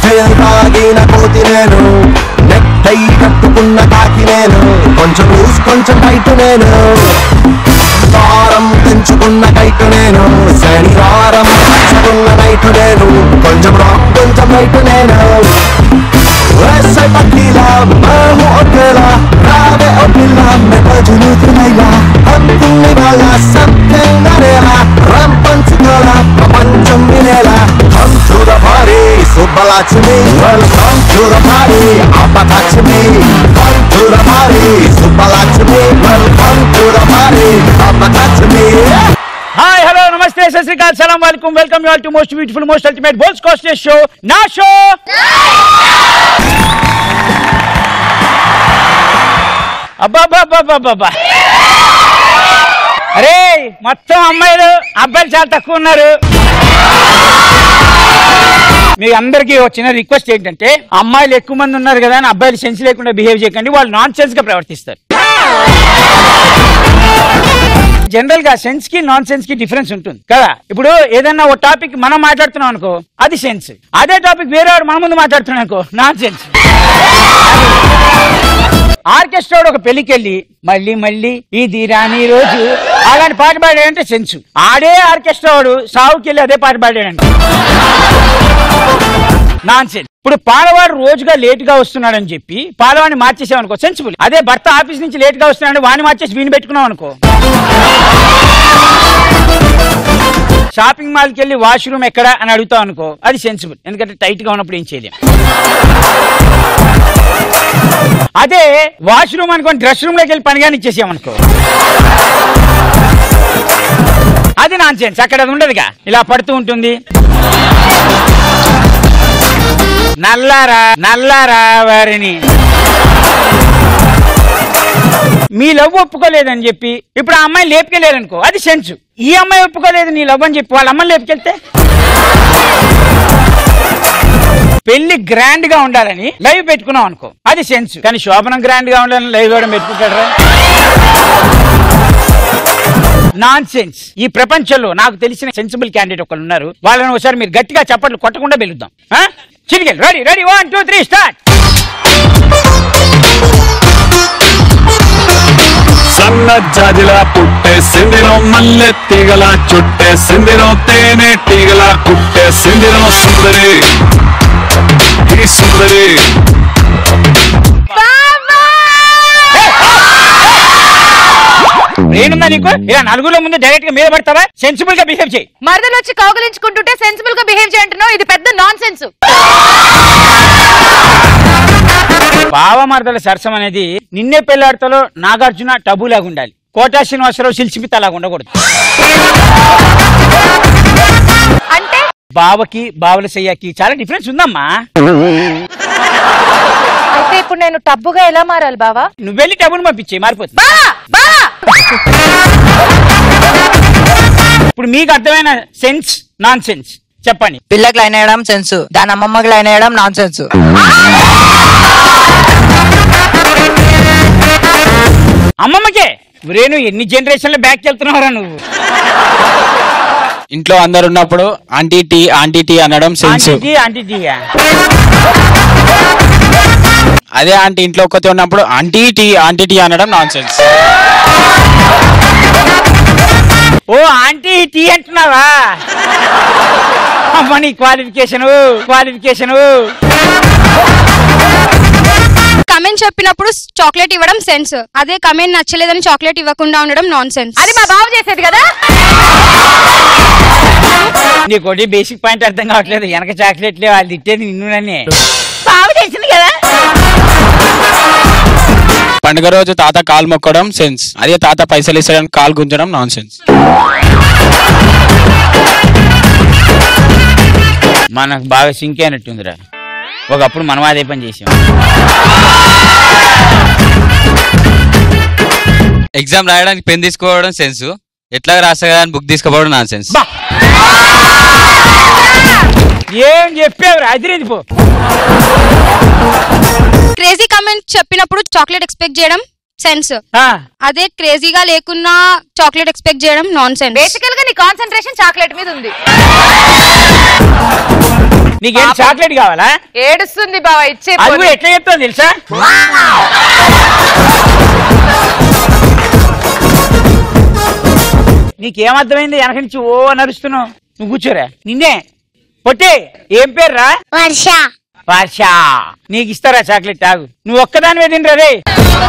Cocktail తాగిన కోతి నేను నెక్ టై కట్టుకున్న కాకి నేను కొంచెం లూజ్ కొంచెం టైట్ నేను వారం పెంచుకున్న కైట్ నేను శనివారం పెంచుకున్న నైట్ నేను కొంచెం రాక్ కొంచెం నైట్ నేను Essa é tequila, mamo okela Rave o pilla, me paginu tunaila Antunni bala, something narela Rampanchikola, papancham minela Come to the party, Subbalakshmi Welcome to the party, Apakakshmi Come to the party, Subbalakshmi Welcome to the party, Apakakshmi hi hello నమస్తే సత్ శ్రీకాల్ సలాం వాలేకుమ్ welcome you all to most beautiful most ultimate bold's costliest show నా show అబ్బాబ్బాబ్బాబ్బా అరే మొత్తం అమ్మాయిలు అబ్బాయిలు చాలా తక్కువ ఉన్నారు మీ అందరికీ ఒక చిన్న రిక్వెస్ట్ ఏంటంటే అమ్మాయిలు ఎక్కువ మంది ఉన్నారు కదా అని అబ్బాయిలు సెన్స్ లేకుండా బిహేవ్ చేయకండి వాళ్ళు నాన్ సెన్స్ గా ప్రవర్తిస్తారు జనరల్ గా సెన్స్ కి నాన్ సెన్స్ కి డిఫరెన్స్ ఉంటుంది కదా ఇప్పుడు ఏదైనా ఒక టాపిక్ మనం మాట్లాడుతున్నాం అనుకో అది సెన్స్ అదే టాపిక్ వేరే వాడు మన ముందు మాట్లాడుతున్నాం అనుకో నాన్ సెన్స్ ఆర్కెస్ట్రా వాడు ఒక పెళ్లికి వెళ్ళి మళ్ళీ మళ్ళీ ఇది రాని రోజు అలాంటి పాట పాడాడంటే సెన్స్ ఆడే ఆర్కెస్ట్రా వాడు సావుకి వెళ్ళి అదే పాట పాడాడంటే నాన్ సెన్స్ ఇప్పుడు పాలవాడు రోజుగా లేట్ గా వస్తున్నాడని చెప్పి పాలవాడిని మార్చేసాం అనుకో సెన్సిబుల్ అదే భర్త ఆఫీస్ నుంచి లేట్ గా వస్తున్నాడు వాడిని మార్చేసి వీని పెట్టుకున్నాం అనుకో షాపింగ్ మాల్ కి వెళ్ళి వాష్రూమ్ ఎక్కడ అని అడుగుతాం అనుకో అది సెన్సిబుల్ ఎందుకంటే టైట్ గా ఉన్నప్పుడు ఏం చేయలేం అదే వాష్రూమ్ అనుకోని డ్రెస్ రూమ్ లోకి వెళ్ళి పనిగాని ఇచ్చేసాం అనుకో అది నాన్ సెన్స్ అక్కడ అది ఉండదుగా ఇలా పడుతూ ఉంటుంది నల్లారా నల్లారా వారిని మీ లవ్ ఒప్పుకోలేదని చెప్పి ఇప్పుడు ఆ అమ్మాయి లేపుకెళ్ళారనుకో అది సెన్స్ ఈ అమ్మాయి ఒప్పుకోలేదు నీ లవ్ అని చెప్పి వాళ్ళ అమ్మాయి లేపుకెళ్తే పెళ్లి గ్రాండ్ గా ఉండాలని లైవ్ పెట్టుకున్నాం అనుకో అది సెన్స్ కానీ శోభనం గ్రాండ్ గా ఉండాలని లైవ్ కూడా పెట్టుకుంటాడరా నాన్ సెన్స్ ఈ ప్రపంచంలో నాకు తెలిసిన సెన్సిబుల్ క్యాండిడేట్ ఒకళ్ళు ఉన్నారు వాళ్ళని ఒకసారి మీరు గట్టిగా చప్పట్లు కొట్టకుండా వెళుద్దాం చిరిగెల్ ready ready one two three start సన్న జాజిలా పుట్టే సిందిరో మల్లె తీగల చుట్టే సిందిరో తేనె తీగల కుట్టే సిందిరో సుందరి ఈ సుందరి ఏనుందా నీకు ఇలా నలుగురుల ముందు డైరెక్ట్ గా మీద పడతావా సెన్సిబుల్ గా బిహేవ్ చేయి మరదలు వచ్చి కౌగలించుకుంటుంటే సెన్సిబుల్ గా బిహేవ్ చేయంటున్నావు ఇది పెద్ద నాన్ సెన్స్ భావమర్దల సరసం అనేది నిన్నే పెళ్లాడతలో నాగార్జున టబు లాగా ఉండాలి కోటా శ్రీనివాసరావు శిల్చిపిత లాగా ఉండకూడదు అంటే బావకి బావల సయ్యాకి చాలా డిఫరెన్స్ ఉందమ్మా అయితే ఇప్పుడు నేను టబ్బుగా ఎలా మారాలి బావా నువ్వు వెళ్ళి టబును పంపించే మారిపోతుంది బావా బావా ఇప్పుడు మీకు అర్థమైన సెన్స్ నాన్ సెన్స్ చెప్పండి పిల్లకి లైన్ వేయడం సెన్స్ దాని అమ్మమ్మకి లైన్ వేయడం నాన్ సెన్స్ అమ్మమ్మకే రేణు ఎన్ని జనరేషన్ల బ్యాక్ వెళ్తున్నావురా నువ్వు ఇంట్లో అందరు ఉన్నప్పుడు ఆంటీ టీ ఆంటీ టీ అనడం సెన్స్ ఆంటీ ఆంటీ టీయా అదే ఆంటీ ఇంట్లో ఒక్కతే ఉన్నప్పుడు ఆంటీ టీ ఆంటీ టీ అనడం నాన్ సెన్స్ ఓ ఆంటీ టీ అంటున్నావా అమ్మ నీ క్వాలిఫికేషన్ క్వాలిఫికేషన్ కమెంట్ చెప్పినప్పుడు చాక్లెట్ ఇవ్వడం సెన్స్ అదే కమెంట్ నచ్చలేదని చాక్లెట్ ఇవ్వకుండా ఉండడం నాన్ సెన్స్ అది మా బావ చేసేది కదా నీకోటి బేసిక్ పాయింట్ అర్థం కావట్లేదు వెనక చాక్లెట్లే వాళ్ళు తిట్టేది నిన్నునని బావ తెలిసింది కదా పండుగ రోజు తాత కాలు మొక్కడం సెన్స్ అదే తాత పైసలు ఇస్తాడని కాలు గుంజడం నాన్ సెన్స్ మనకు బాగా సింక్ అయినట్టుందిరా ఒకప్పుడు మనం అదే పని చేసాం ఎగ్జామ్ రాయడానికి పెన్ తీసుకోవడం సెన్స్ ఎట్లా రాస్తా కదా అని బుక్ తీసుకోవడం నా సెన్స్ బా ఏం చెప్పావు అదిరేది పో క్రేజీ కమెంట్ చెప్పినప్పుడు చాక్లెట్ ఎక్స్పెక్ట్ చేయడం సెన్స్ ఆ, అదే క్రేజీగా లేకున్నా చాక్లెట్ ఎక్స్పెక్ట్ చేయడం నాన్ సెన్స్ బేసికల్ గా నీ కాన్సన్ట్రేషన్ చాక్లెట్ మీద ఉంది నీకేం చాక్లెట్ కావాలా ఏడుస్తుంది బావ ఇచ్చే అది పోనీ. కూడా ఎట్లా చెప్తావు తెలుసా నీకేమర్థమైంది వెనక నుంచి ఓ నడుస్తున్నావు నువ్వు కూర్చోరా నిన్నే పొట్టి ఏం పేర్రా వర్ష వర్ష నీకు ఇస్తారా చాక్లెట్ తాగు నువ్వు ఒక్కదాని మీద తినరా రే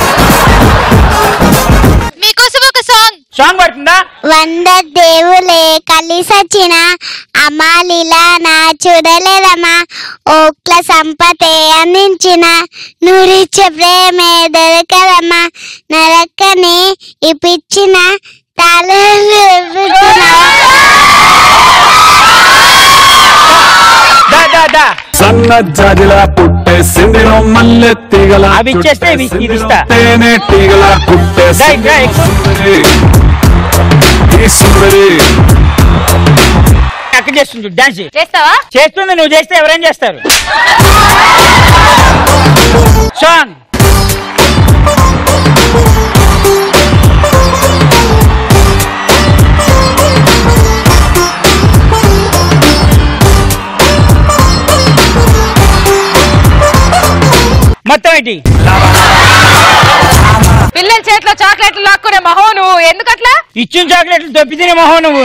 మీకోసం ఒక సాంగ్ సాంగ్ పడుతుందా వంద దేవులే కలిసొచ్చిన అమాలిలా నా చూడలేదమ్మా ఓక్ల సంపతే అందించిన నురిచ్చే ప్రేమే దొరకదమ్మా నరకని ఇప్పించిన తాళాలు ఇప్పించిన దా దా దా సన్న జాజిలా పుట్టే సిందిరో మల్లె తీగల అవి ఇచ్చేస్తే ఇవి- చుట్టే ఇది సిందిరో ఇస్తా. తేనె తీగల పుట్టే దా, దా, ఎక్కు. సుందరి ఈ సుందరి అక్కడ చేస్తుంది డాన్స్ చేస్తావా చేస్తుంది నువ్వు చేస్తే ఎవరేం చేస్తారు సాంగ్ మొత్తం ఏంటి పిల్లల చేతిలో చాక్లెట్లు లాక్కునే మహో నువ్వు ఎందుకట్లా ఇచ్చిన చాక్లెట్లు తప్పి తినే మొహం నువ్వు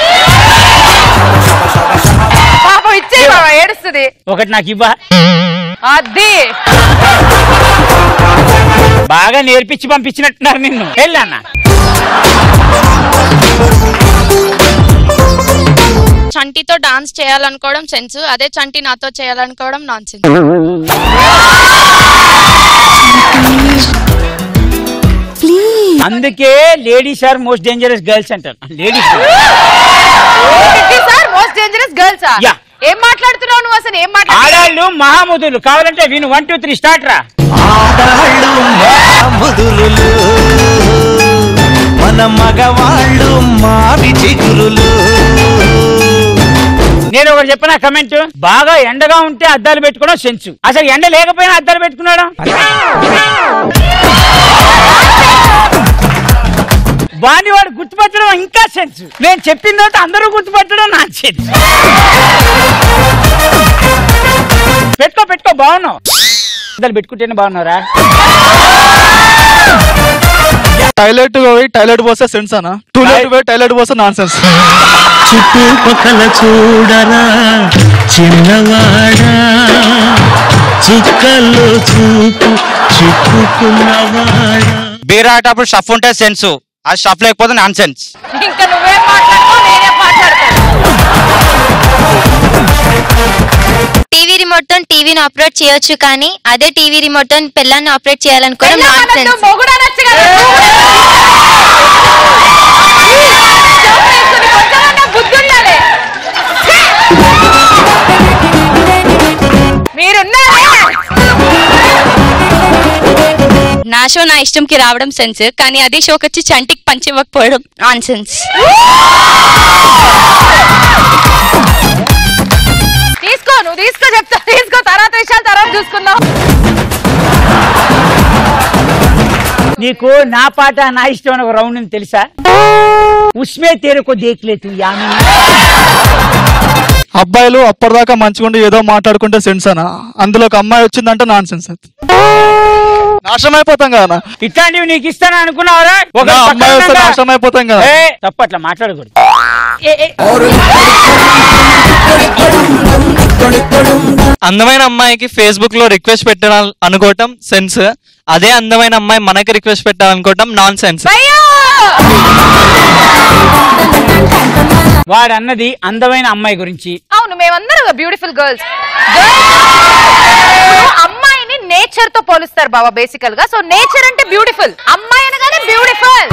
పాపం ఇచ్చే బావ ఏడుస్తుంది ఒకటి నాకు ఇవ్వా అది బాగా నేర్పించి పంపించినట్టున్నారు నిన్ను వెళ్ళన్నా చంటితో డాన్స్ చేయాలనుకోవడం సెన్స్ అదే చంటి నాతో చేయాలనుకోవడం నాన్ సెన్స్ అందుకే ladies are most dangerous girls అంటారు ladies sir most dangerous girls Yeah. ఏం మాట్లాడుతున్నావు నువ్వు అసలు ఏం మాట్లాడుతున్నావు ఆడాళ్ళు మహాముదులు కావాలంటే విను వన్ టూ త్రీ స్టార్ట్ రా ఆడాళ్ళు మాముదులు మన మగవాళ్ళు మావి చిగురులు నేను ఒకటి చెప్పిన కమెంట్ బాగా ఎండగా ఉంటే అద్దాలు పెట్టుకోవడం సెన్స్ అసలు ఎండ లేకపోయినా అద్దాలు పెట్టుకున్నాడు వాడిని వాడు గుర్తుపట్టడం ఇంకా సెన్స్ నేను చెప్పిన తర్వాత అందరూ గుర్తుపట్టడం నా సెన్స్ పెట్టుకో పెట్టుకో బాగున్నావు అద్దాలు పెట్టుకుంటేనే బాగున్నారా టాయిలెట్ పోయి టాయిలెట్ పోస్తే సెన్స్ అనా టూలెట్ పోయి టాయిలెట్ పోస్తే నాన్ సెన్స్ చుట్టుపక్కల చూడరా చిన్నవాడా చుక్కల్లో చూపు చిక్కుకున్నవాడా బీర్ ఆడేటప్పుడు షఫ్ ఉంటే సెన్స్ ఆ షఫ్ లేకపోతే నాన్ సెన్స్ ఇంకా నువ్వేం మాట్లాడుకో నేనే మాట్లాడతాను టీవీ రిమోట్ తో టీవీని ఆపరేట్ చేయొచ్చు కానీ అదే టీవీ రిమోట్ తో పిల్లల్ని ఆపరేట్ చేయాలనుకోవడం నాన్ పెళ్ళామన్నట్టు సెన్స్ మొగుడు అనొచ్చు కదా. కొంచెమన్నా బుద్ధి ఉండాలి. ఛీ! మీరున్నారే నా షో నా ఇష్టంకి రావడం సెన్స్ కానీ అదే షోకి వచ్చి చంటికి పంచి ఇవ్వకపోవడం నాన్ సెన్స్ తీసుకో నువ్వు తీసుకో చెప్తా తీసుకో తర్వాత విషయాలు తర్వాత చూసుకుందాం నీకు నా పాట నా ఇష్టం అని ఒక రౌండ్ ఉంది తెలుసా ఉస్మే తేరుకో దేక్లేదు యామిని అబ్బాయిలు అప్పటిదాకా మంచిగుండి ఏదో మాట్లాడుకుంటే సెన్స్ అనా అందులో ఒక అమ్మాయి వచ్చిందంటే నాన్ సెన్స్ అది నాశనం అయిపోతాం కదా ఇట్లాంటివి నీకు ఇస్తాను అనుకున్నావరా ఒక నా అమ్మాయి వస్తే పక్కన నాశనం అయిపోతాం కదా ఏ, తప్పు అట్లా మాట్లాడకూడదు ఏ, ఏ, అందమైన అమ్మాయికి ఫేస్బుక్ లో రిక్వెస్ట్ పెట్టాలి అనుకోవటం సెన్స్ అదే అందమైన అమ్మాయి మనకి రిక్వెస్ట్ పెట్టాలనుకోవటం నాన్ సెన్స్ వాడు అన్నది అందమైన అమ్మాయి గురించి అవును మేమందరం బ్యూటిఫుల్ గర్ల్స్ అమ్మాయిని నేచర్ తో పోలుస్తారు బాబా బేసికల్ గా సో నేచర్ అంటే బ్యూటిఫుల్ అమ్మాయి అనగానే బ్యూటిఫుల్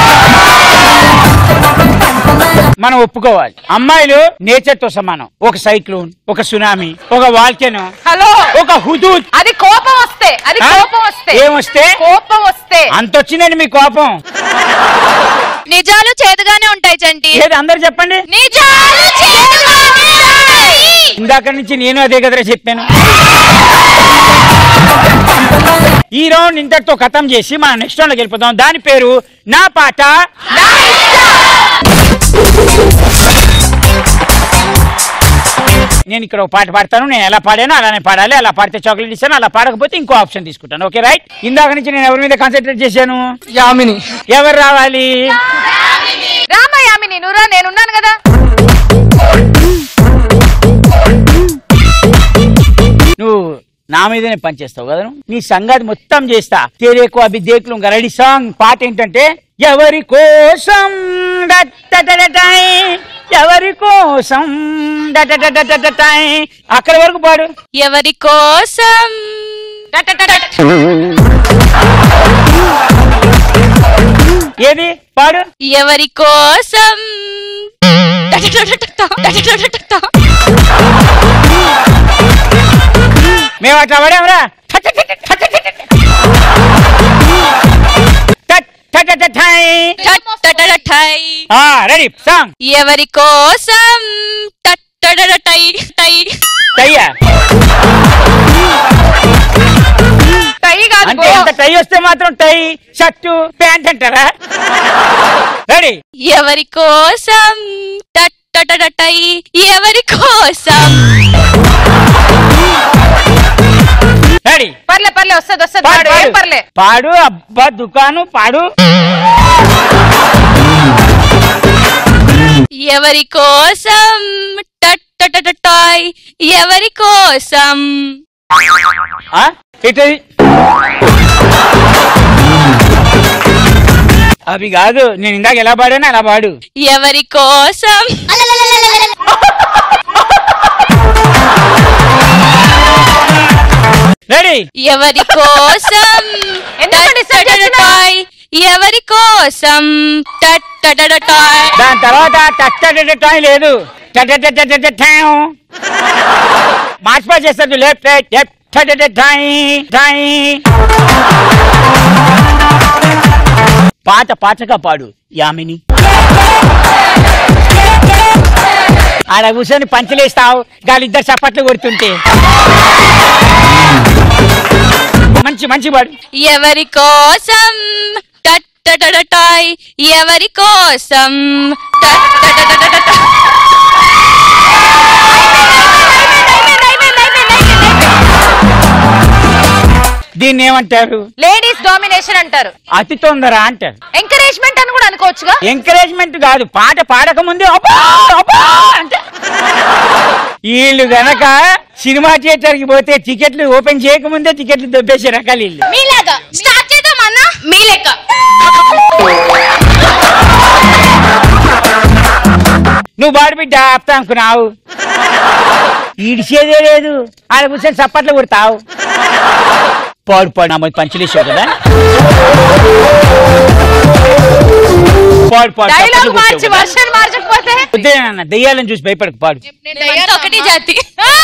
మనం ఒప్పుకోవాలి అమ్మాయిలు నేచర్ తో సమానం ఒక సైక్లోన్ ఒక సునామీ ఒక వాల్కెనో హలో ఒక హుదూద్ అది కోపం వస్తే అది ఆ? కోపం వస్తే ఏమొస్తే కోపం వస్తే అంత వచ్చిందండి మీ కోపం నిజాలు చేదుగానే ఉంటాయి చంటి ఏది అందరు చెప్పండి నిజాలు చేదుగానే ఉంటాయి. ఇందాక నుంచి నేను అదే కదరా చెప్పాను ఈ రౌండ్ ఇంతటితో ఖతం చేసి మనం నెక్స్ట్ రౌండ్కి వెళ్ళిపోతాం దాని పేరు నా పాట నా ఇష్టం. నేను ఇక్కడ ఒక పాట పాడతాను నేను ఎలా పాడానో అలానే పాడాలి అలా పాడితే చాక్లెట్ ఇస్తాను అలా పాడకపోతే ఇంకో ఆప్షన్ తీసుకుంటాను ఓకే రైట్ ఇందాక నుంచి నేను ఎవరి మీద కాన్సన్ట్రేట్ చేశాను యామిని ఎవరు రావాలి రామయామిని నువ్వురా నేనున్నాను కదా నువ్వు నా మీదనే పనిచేస్తావు కదా నువ్వు? నీ సంగతి మొత్తం చేస్తా తేరేకు అభి దేకులు రెడీ సాంగ్ పాట ఏంటంటే ఎవరి కోసం డట్టడటటై, ఎవరి కోసం డట్టడటటటై. అక్కడి వరకు పాడు ఎవరి కోసం ఏది పాడు ఎవరి కోసం మేము అట్లా పడామరా రెడీ సాంగ్ ఎవరి కోసం టట్టడటై టై టయ్యా టై కాదు అంటే ఎంత టై వస్తే మాత్రం టై షర్టు ప్యాంట్ అంటారా రెడీ ఎవరి కోసం టట్టడటై ఎవరి కోసం రెడీ పర్లే పర్లే వస్తుంది వస్తుంది పాడు, పాడు ఏం పాడు. పర్లే పాడు అబ్బా దుకాను పాడు ఎవరి కోసం టట్టడటై ఎవరి కోసం ఆ? ఇటు అవి కాదు నేను ఇందాక ఎలా పాడాను అలా పాడు ఎవరి కోసం రెడీ ఎవరి కోసం ఎందుకు disturb చేస్తున్నావ్? టట్టడటై ఎవరి కోసం టట్టడటై దాని తర్వాత టట్టటటటాయ్ లేదు టటటటటటాయ్. మార్చి పాస్ చేస్తాడు లెఫ్ట్ రైట్ లెఫ్ట్ టటటటాయ్, టాయ్. పాట పాటగా పాడు యామిని ఆడ కూర్చొని పంచలేస్తావు గాలిద్దరు చప్పట్లు కొడుతుంటే మంచి మంచి పాడు ఎవరి కోసం టట్టడటై ఎవరి కోసం టట్టడటటటై దీన్ని ఏమంటారు లేడీస్ డామినేషన్ అంటారు అతి తొందర అంటారు ఎంకరేజ్మెంట్ అని కూడా అనుకోవచ్చుగా ఎంకరేజ్మెంట్ కాదు పాట పాడక ముందే అబ్బా అబ్బా అంటే వీళ్ళు గనక సినిమా థియేటర్ కి పోతే టికెట్లు ఓపెన్ చేయకముందే టికెట్లు దొబ్బేసే రకాలు వీళ్ళు మీలాగా స్టార్ట్ చేద్దాం అన్న మీ లెక్క నువ్వు బాడు బిడ్డ ఆపుతా అనుకున్నావు ఈడిసేదే లేదు ఆడ కూర్చొని చప్పట్లు కొడతావు పాడు పాడు నా మొదటి పంచలేసావు కదా పాడు పాడు డైలాగ్ చప్పట్లు మార్చి కొట్టావు కదా. వర్షన్ మార్చకపోతే వద్దే నాన్న దెయ్యాలను చూసి భయపడకు పాడు మేమంతా ఒకటి జాతి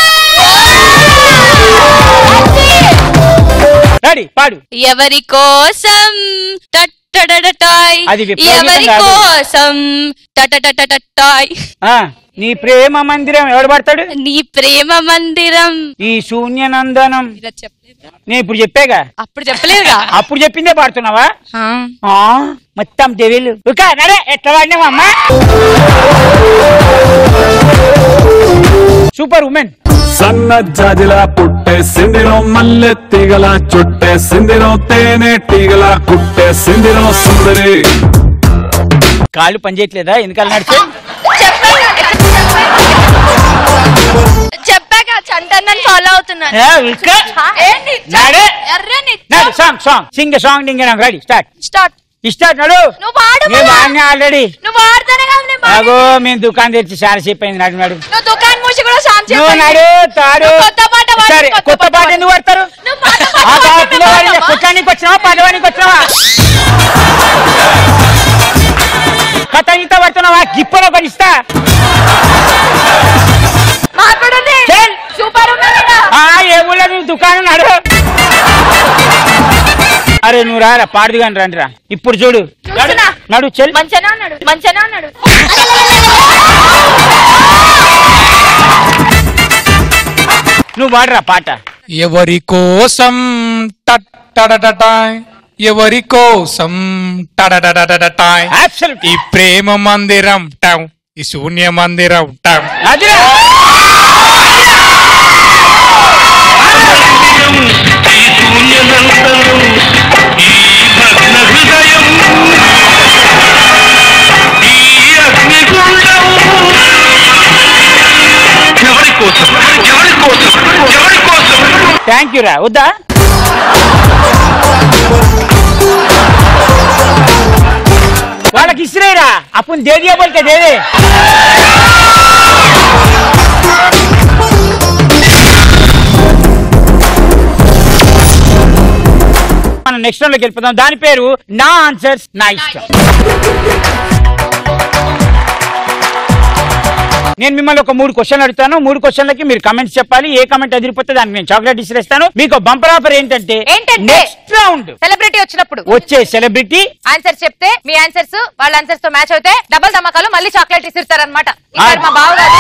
రెడీ పాడు ఎవరి కోసం టట్టడటై అది విప్లవం ఎవరి కాదు. కోసం టటటటటై ఆ నీ ప్రేమ మందిరం ఎవడు పడతాడు నీ ప్రేమ మందిరం ఈ శూన్యనందనం ఇలా చెప్పలేదా? నేను ఇప్పుడు చెప్పాగా అప్పుడు చెప్పలేదుగా అప్పుడు చెప్పిందే పాడుతున్నావా ఆ. ఆ మొత్తం డెవిల్ ఉకా నడే ఎట్లా వాడినావమ్మా సూపర్ ఉమెన్ సన్న జాజిలా పుట్టేసిందిరో మల్లె తీగల చుట్టేసిందిరో తేనె తీగల కుట్టేసిందిరో సుందరి కాళ్ళు పనిచేయట్లేదా ఎందుకలా నడిచే చెప్పాక చంటన్నని ఫాలో అవుతున్నాను నడే నడు song song sing song ding ready start start start నడు నువ్వు పాడు నేను మళ్ళా. వాడినా ఆల్రెడీ నువ్వు వాడతానే కదా నేను పాడేది. అగో మేము దుకాణం తెచ్చి చాలా సేపు అయింది నడు నడు నువ్వు దుకాణం మూసి కూడా సాయం నువ్వు నడు తాడు నువ్వు కొత్త పాట పాడు, సరే కొత్త కొత్త పాట పాట పాడు. ఎందుకు పడతారు నువ్వు పాత పాట ఆ పాడు, తా- మేము పిల్లవాడి పాడతామా? కొట్టానికి వచ్చినావా పడవానికి వచ్చినావా కథ ఇంత పడుతున్నావా గిప్పలో పడిస్తా మాట్లాడండి చెల్. సూపర్ ఉన్నది ఆ ఏ ఊళ్ళో నువ్వు దుకాణం నడు అరే నువ్వు రారా పాడుదు కానీ రండి రా ఇప్పుడు చూడు నడు, చూస్తున్నా. నడు చెల్ మంచిగానే ఉన్నాడు మంచిగానే ఉన్నాడు నువ్వు పాడరా పాట ఎవరి కోసం టట్టడటటాయ్ ఎవరి కోసం టడటడటటాయ్ Absolutely. ఈ ప్రేమ మందిరం టం ఈ శూన్య మందిరం టం అదిరా థ్యాంక్ యూ రా వద్దా వాళ్ళకి ఇసిరేరా అప్పుడు దేదియా బోల్తే దేదే మనం నెక్స్ట్ రౌండ్ లోకి వెళ్ళిపోదాం దాని పేరు నా ఆన్సర్స్ నా ఇష్టం నేను మిమ్మల్ని ఒక మూడు క్వశ్చన్లు అడుగుతాను మూడు క్వశ్చన్లకి మీరు కమెంట్స్ చెప్పాలి ఏ కమెంట్ అదిరిపోతే దానికి నేను చాక్లెట్ ఇస్తాను మీకు బంపర్ ఆఫర్ ఏంటంటే ఏంటంటే నెక్స్ట్ రౌండ్ సెలబ్రిటీ వచ్చినప్పుడు వచ్చే సెలబ్రిటీ ఆన్సర్ చెప్తే మీ ఆన్సర్స్ వాళ్ళ ఆన్సర్స్ తో మ్యాచ్ అవుతే డబల్ ధమాకాలు మళ్ళీ చాక్లెట్ ఇస్తారనమాట ఈసారి మా బావగారు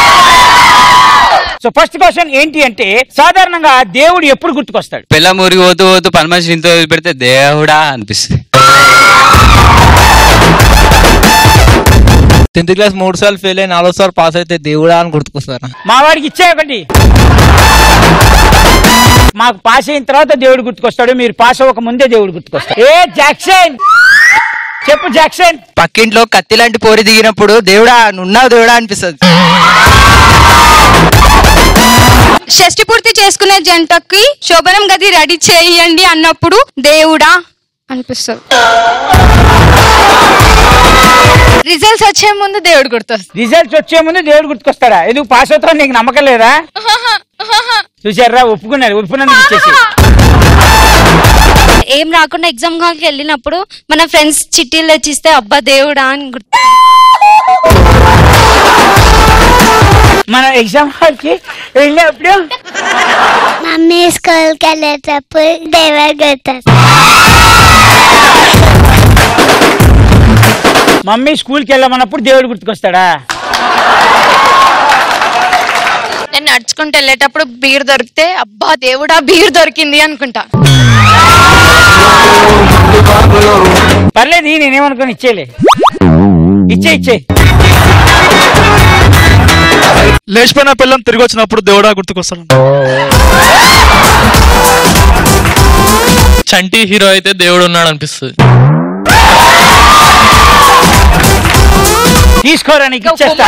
సో ఫస్ట్ క్వశ్చన్ ఏంటి అంటే సాధారణంగా దేవుడు ఎప్పుడు గుర్తుకొస్తాడు పిల్ల మురిగి పోతూ పోతూ పని మనిషి ఇంతో పెడితే దేవుడా అనిపిస్తుంది టెన్త్ క్లాస్ మూడు సార్లు ఫెయిల్ అయి నాలుగు సార్లు పాస్ అయితే దేవుడా అని గుర్తుకొస్తారు మా వాడికి ఇచ్చే ఒకటి మాకు పాస్ అయిన తర్వాత దేవుడు గుర్తుకొస్తాడు మీరు పాస్ అవ్వక ముందే దేవుడు గుర్తుకొస్తాడు ఏ జాక్సన్ చెప్పు జాక్సన్ పక్కింట్లో కత్తి లాంటి పోరి దిగినప్పుడు దేవుడా నున్నావు దేవుడా అనిపిస్తుంది షష్టి పూర్తి చేసుకునే జంటకి శోభనం గది రెడీ చేయండి అన్నప్పుడు దేవుడా అనిపిస్తుంది రిజల్ట్స్ వచ్చే ముందు దేవుడు గుర్తొస్తుంది రిజల్ట్స్ వచ్చే ముందు దేవుడు గుర్తుకొస్తాడా ఎందుకు పాస్ అవుతారని నీకు నమ్మకం లేదా చూసారా ఒప్పుకున్నారు ఒప్పుకున్నందుకు ఇచ్చేసి ఏం రాకుండా ఎగ్జామ్ హాల్కి వెళ్ళినప్పుడు మన ఫ్రెండ్స్ చిట్టీలు తెచ్చిస్తే అబ్బా దేవుడా అని గుర్తు మన ఎగ్జామ్ హాల్ కి వెళ్ళినప్పుడు మమ్మీ స్కూల్కి వెళ్ళేటప్పుడు దేవుడు గుర్తొస్తుంది మమ్మీ స్కూల్కి వెళ్ళమన్నప్పుడు దేవుడు గుర్తుకొస్తాడా నేను నడుచుకుంటూ వెళ్ళేటప్పుడు బీర్ దొరికితే అబ్బా దేవుడా బీర్ దొరికింది అనుకుంటా పర్లేదు నేనేమనుకుని ఇచ్చేలే ఇచ్చే ఇచ్చే లేచిపోయిన పిల్లని తిరిగి వచ్చినప్పుడు దేవుడా గుర్తుకొస్తాడు చంటి హీరో అయితే దేవుడు ఉన్నాడు అనిపిస్తుంది తీసుకోరా నీకు ఇచ్చేస్తా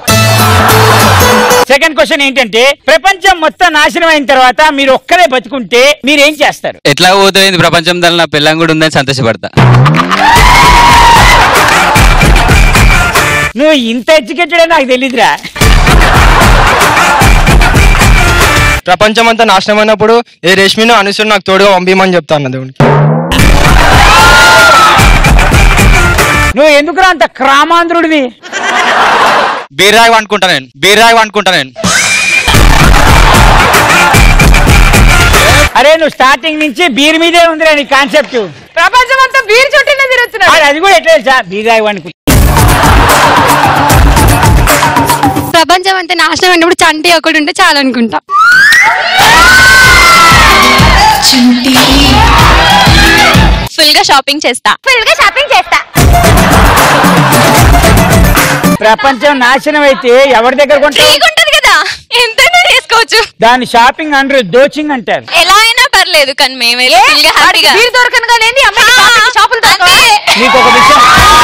సెకండ్ క్వశ్చన్ ఏంటంటే ప్రపంచం మొత్తం నాశనం అయిన తర్వాత మీరు ఒక్కరే బతుకుంటే మీరేం చేస్తారు ఎట్లా పోతుంది ప్రపంచం దాని నా పిల్లం కూడా ఉందని సంతోషపడతా నువ్వు ఇంత ఎడ్యుకేటెడ్ నాకు తెలియదురా ప్రపంచం అంతా నాశనం అయినప్పుడు ఏ రేష్మిను అనుసరి నాకు తోడుగా పంపించమని చెప్తాను దేవునికి నువ్వు ఎందుకురా అంత క్రామాంధ్రుడివి బీరాగి అనుకుంటా నేను బీరాగి అనుకుంటా నేను అరే నువ్వు స్టార్టింగ్ నుంచి బీర్ మీదే ఉందిరా నీ కాన్సెప్ట్ ప్రపంచం అంతా బీర్ చుట్టినే తిరుగుతున్నాడు అది కూడా ఎట్లా తెలుసా బీర్ రాయవానికి ప్రపంచం అంతా నాశనం అయినప్పుడు చంటి ఒకటి ఉంటే చాలు అనుకుంటా ఫుల్ గా షాపింగ్ చేస్తా ఫుల్ గా షాపింగ్ చేస్తా ప్రపంచం నాశనం అయితే ఎవరి దగ్గర కొంటావు ఉంటది కదా ఎంతైనా చేసుకోవచ్చు దాని షాపింగ్ అంటారు దోచింగ్ అంటారు ఎలా అయినా పర్లేదు కానీ మేమైతే ఏ? ఫుల్ గా వాడికి హ్యాపీగా బీర్ దొరకను కానీ అమ్మాయి షాపింగ్ షాపులు దొరకవా? నీకు ఒక విషయం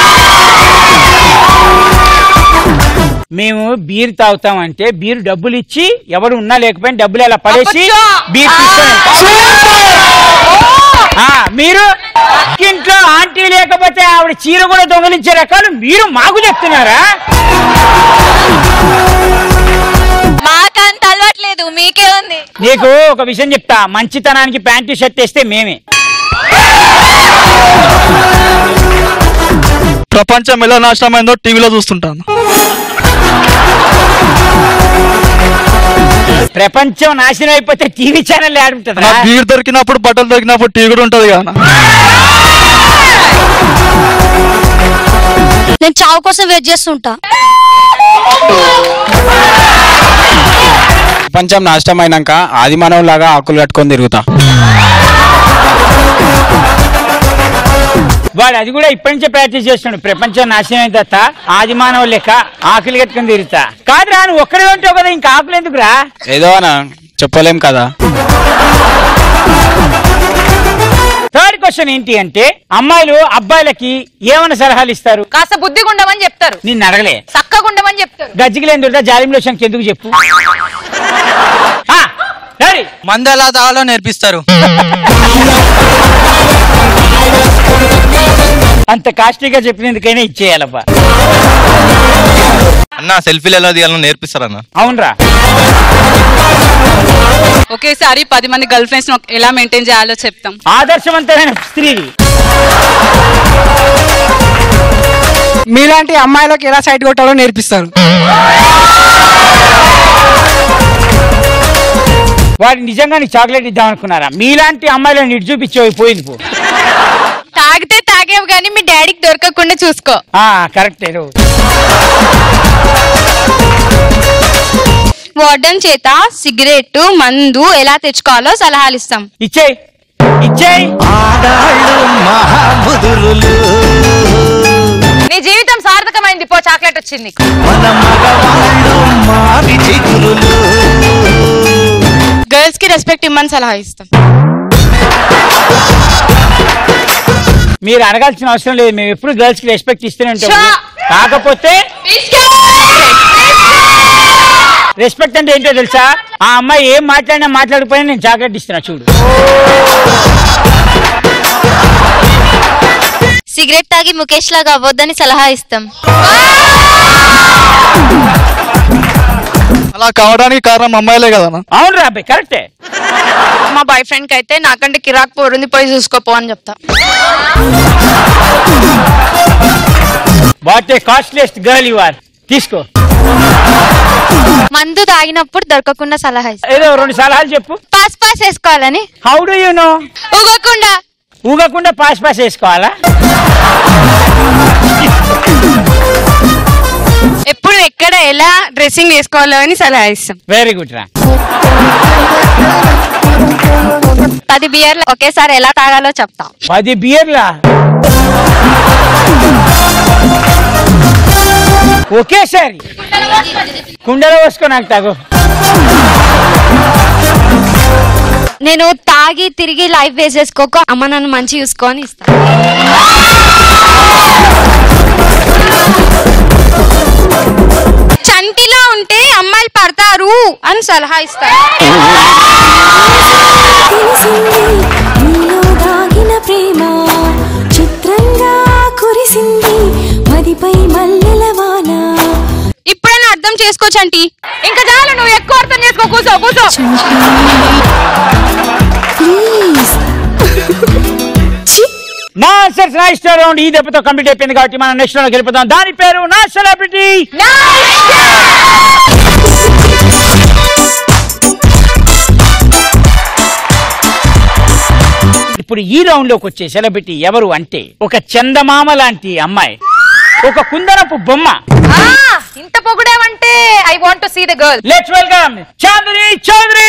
మేము బీర్ తాగుతామంటే బీర్ డబ్బులు ఇచ్చి ఎవడు ఉన్నా లేకపోయినా డబ్బులు ఎలా పడేసి అబ్బచ్చా! బీర్ తీసుకొని ఆ, మీరు ఇంట్లో ఆంటీ లేకపోతే ఆవిడ చీర కూడా దొంగలించే రకాలు మీరు మాకు చెప్తున్నారా మాకంత అలవాట్లేదు మీకే ఉంది నీకు ఒక విషయం చెప్తా మంచితనానికి ప్యాంటు షర్ట్ వేస్తే మేమే ప్రపంచం ఎలా నాశనమైందో టీవీలో చూస్తుంటాను ప్రపంచం నాశనం అయిపోతే టీవీ ఛానల్ నా ఆడుంటుందా బీర్ దొరికినప్పుడు బట్టలు దొరికినప్పుడు టీవీ కూడా ఉంటది కదా నేను చావు కోసం వెయిట్ చేస్తుంటా ప్రపంచం నాశనం అయినాక ఆది మానవులాగా లాగా ఆకులు కట్టుకొని తిరుగుతా వాడు అది కూడా ఇప్పటి నుంచే ప్రాక్టీస్ చేస్తున్నాడు ప్రపంచం నాశనం అయిన తర్వాత ఆది మానవ లెక్క ఆకులు కట్టుకొని తిరుగుతా కాదురా నువ్వు ఒక్కడే ఉంటావు కదా ఇంకా ఆకులు ఎందుకురా ఏదో అనా చెప్పలేం కదా థర్డ్ క్వశ్చన్ ఏంటి అంటే అమ్మాయిలు అబ్బాయిలకి ఏమైనా సలహాలు ఇస్తారు కాస్త బుద్ధిగా ఉండమని చెప్తారు నిన్ను అడగలే చక్కగా ఉండమని చెప్తారు గజ్జికి దొరికితే జాలింలో శంకి ఎందుకు చెప్పు ఆ, డాడీ మందు ఎలా తాగాలో నేర్పిస్తారు అంత కాస్ట్లీగా చెప్పినందుకైనా ఇచ్చేయాలబ్బా అన్న సెల్ఫీలు ఎలా తీయాలో నేర్పిస్తారన్న అవునరా ఒకేసారి పది మంది గర్ల్ ఫ్రెండ్స్ ఎలా మెయింటైన్ చేయాలో చెప్తాం ఆదర్శవంతమైన స్త్రీవి మీలాంటి అమ్మాయిలకు ఎలా సైట్ కొట్టాలో నేర్పిస్తారు వాడు నిజంగా నీకు చాక్లెట్ ఇద్దాం అనుకున్నారా మీలాంటి అమ్మాయిలను ఇటు చూపించేవి పోయింది పో తాగితే తాగేవు కానీ మీ డాడీకి దొరకకుండా చూసుకో ఆ, కరెక్టే నువ్వు వార్డన్ చేత సిగరెట్ మందు ఎలా తెచ్చుకోవాలో సలహాలు ఇస్తాం ఇచ్చేయి ఇచ్చేయి మహాముదురులు నీ జీవితం సార్థకమైంది పో చాక్లెట్ వచ్చింది నీకు. మన మగవాళ్ళు మారి చిగురులు గర్ల్స్ కి రెస్పెక్ట్ ఇమ్మని సలహా ఇస్తాం మీరు అడగాల్సిన అవసరం లేదు మేము ఎప్పుడు గర్ల్స్ కి రెస్పెక్ట్ ఇస్తూనే ఉంటాం కాకపోతే రెస్పెక్ట్ అంటే ఏంటో తెలుసా ఆ అమ్మాయి ఏం మాట్లాడినా మాట్లాడిపోయినా నేను చాక్లెట్ ఇస్తున్నా చూడు సిగరెట్ తాగి ముఖేష్ లాగా అవ్వద్దని సలహా ఇస్తాం అలా కావడానికి కారణం అమ్మాయిలే కదా అవును రా అబ్బాయి కరెక్టే మా బాయ్ ఫ్రెండ్ కి అయితే నాకంటే కిరాక్ పోరుంది పోయి చూసుకోపో అని చెప్తా what a costliest girl you are తీసుకో మందు తాగినప్పుడు దొరకకుండా సలహా ఇస్తాం ఏదో రెండు సలహాలు చెప్పు పాస్ పాస్ వేసుకోవాలని హౌ డు యు నో ఊగకుండా ఊగకుండా పాస్ పాస్ వేసుకోవాలా ఎప్పుడు ఎక్కడ ఎలా డ్రెస్సింగ్ వేసుకోవాలో అని సలహా ఇస్తాం వెరీ గుడ్ రా పది బియర్లు ఒకేసారి ఎలా తాగాలో చెప్తాం పది బియర్లా ఒకేసారి కుండలో పోసుకో నాకు తాగు నేను తాగి తిరిగి లైఫ్ వేసేసుకోక అమ్మ నన్ను మంచి చూసుకొని ఇస్తా చంటిలో ఉంటే అమ్మాయిలు పడతారు అని సలహా ఇస్తారు నీలో దాగిన ప్రేమ చిత్రంగా కురిసింది మదిపై మల్లెల వాన ఇప్పుడైనా అర్థం చేసుకో చంటి ఇంకా చాలు నువ్వు ఎక్కువ అర్థం చేసుకో కూర్చో కూర్చో ప్లీజ్ నా ఆన్సర్స్ నా ఇష్టం రౌండ్ ఈ దెబ్బతో కంప్లీట్ అయిపోయింది కాబట్టి మనం నెక్స్ట్ లో గెలుపుదాం దాని పేరు నా సెలబ్రిటీ ఇప్పుడు ఈ రౌండ్ లోకి వచ్చే సెలబ్రిటీ ఎవరు అంటే ఒక చందమామ లాంటి అమ్మాయి ఒక కుందనపు బొమ్మ ఆ, ఇంత పొగుడేమంటే I want to see the girl let's welcome Chandini Chowdary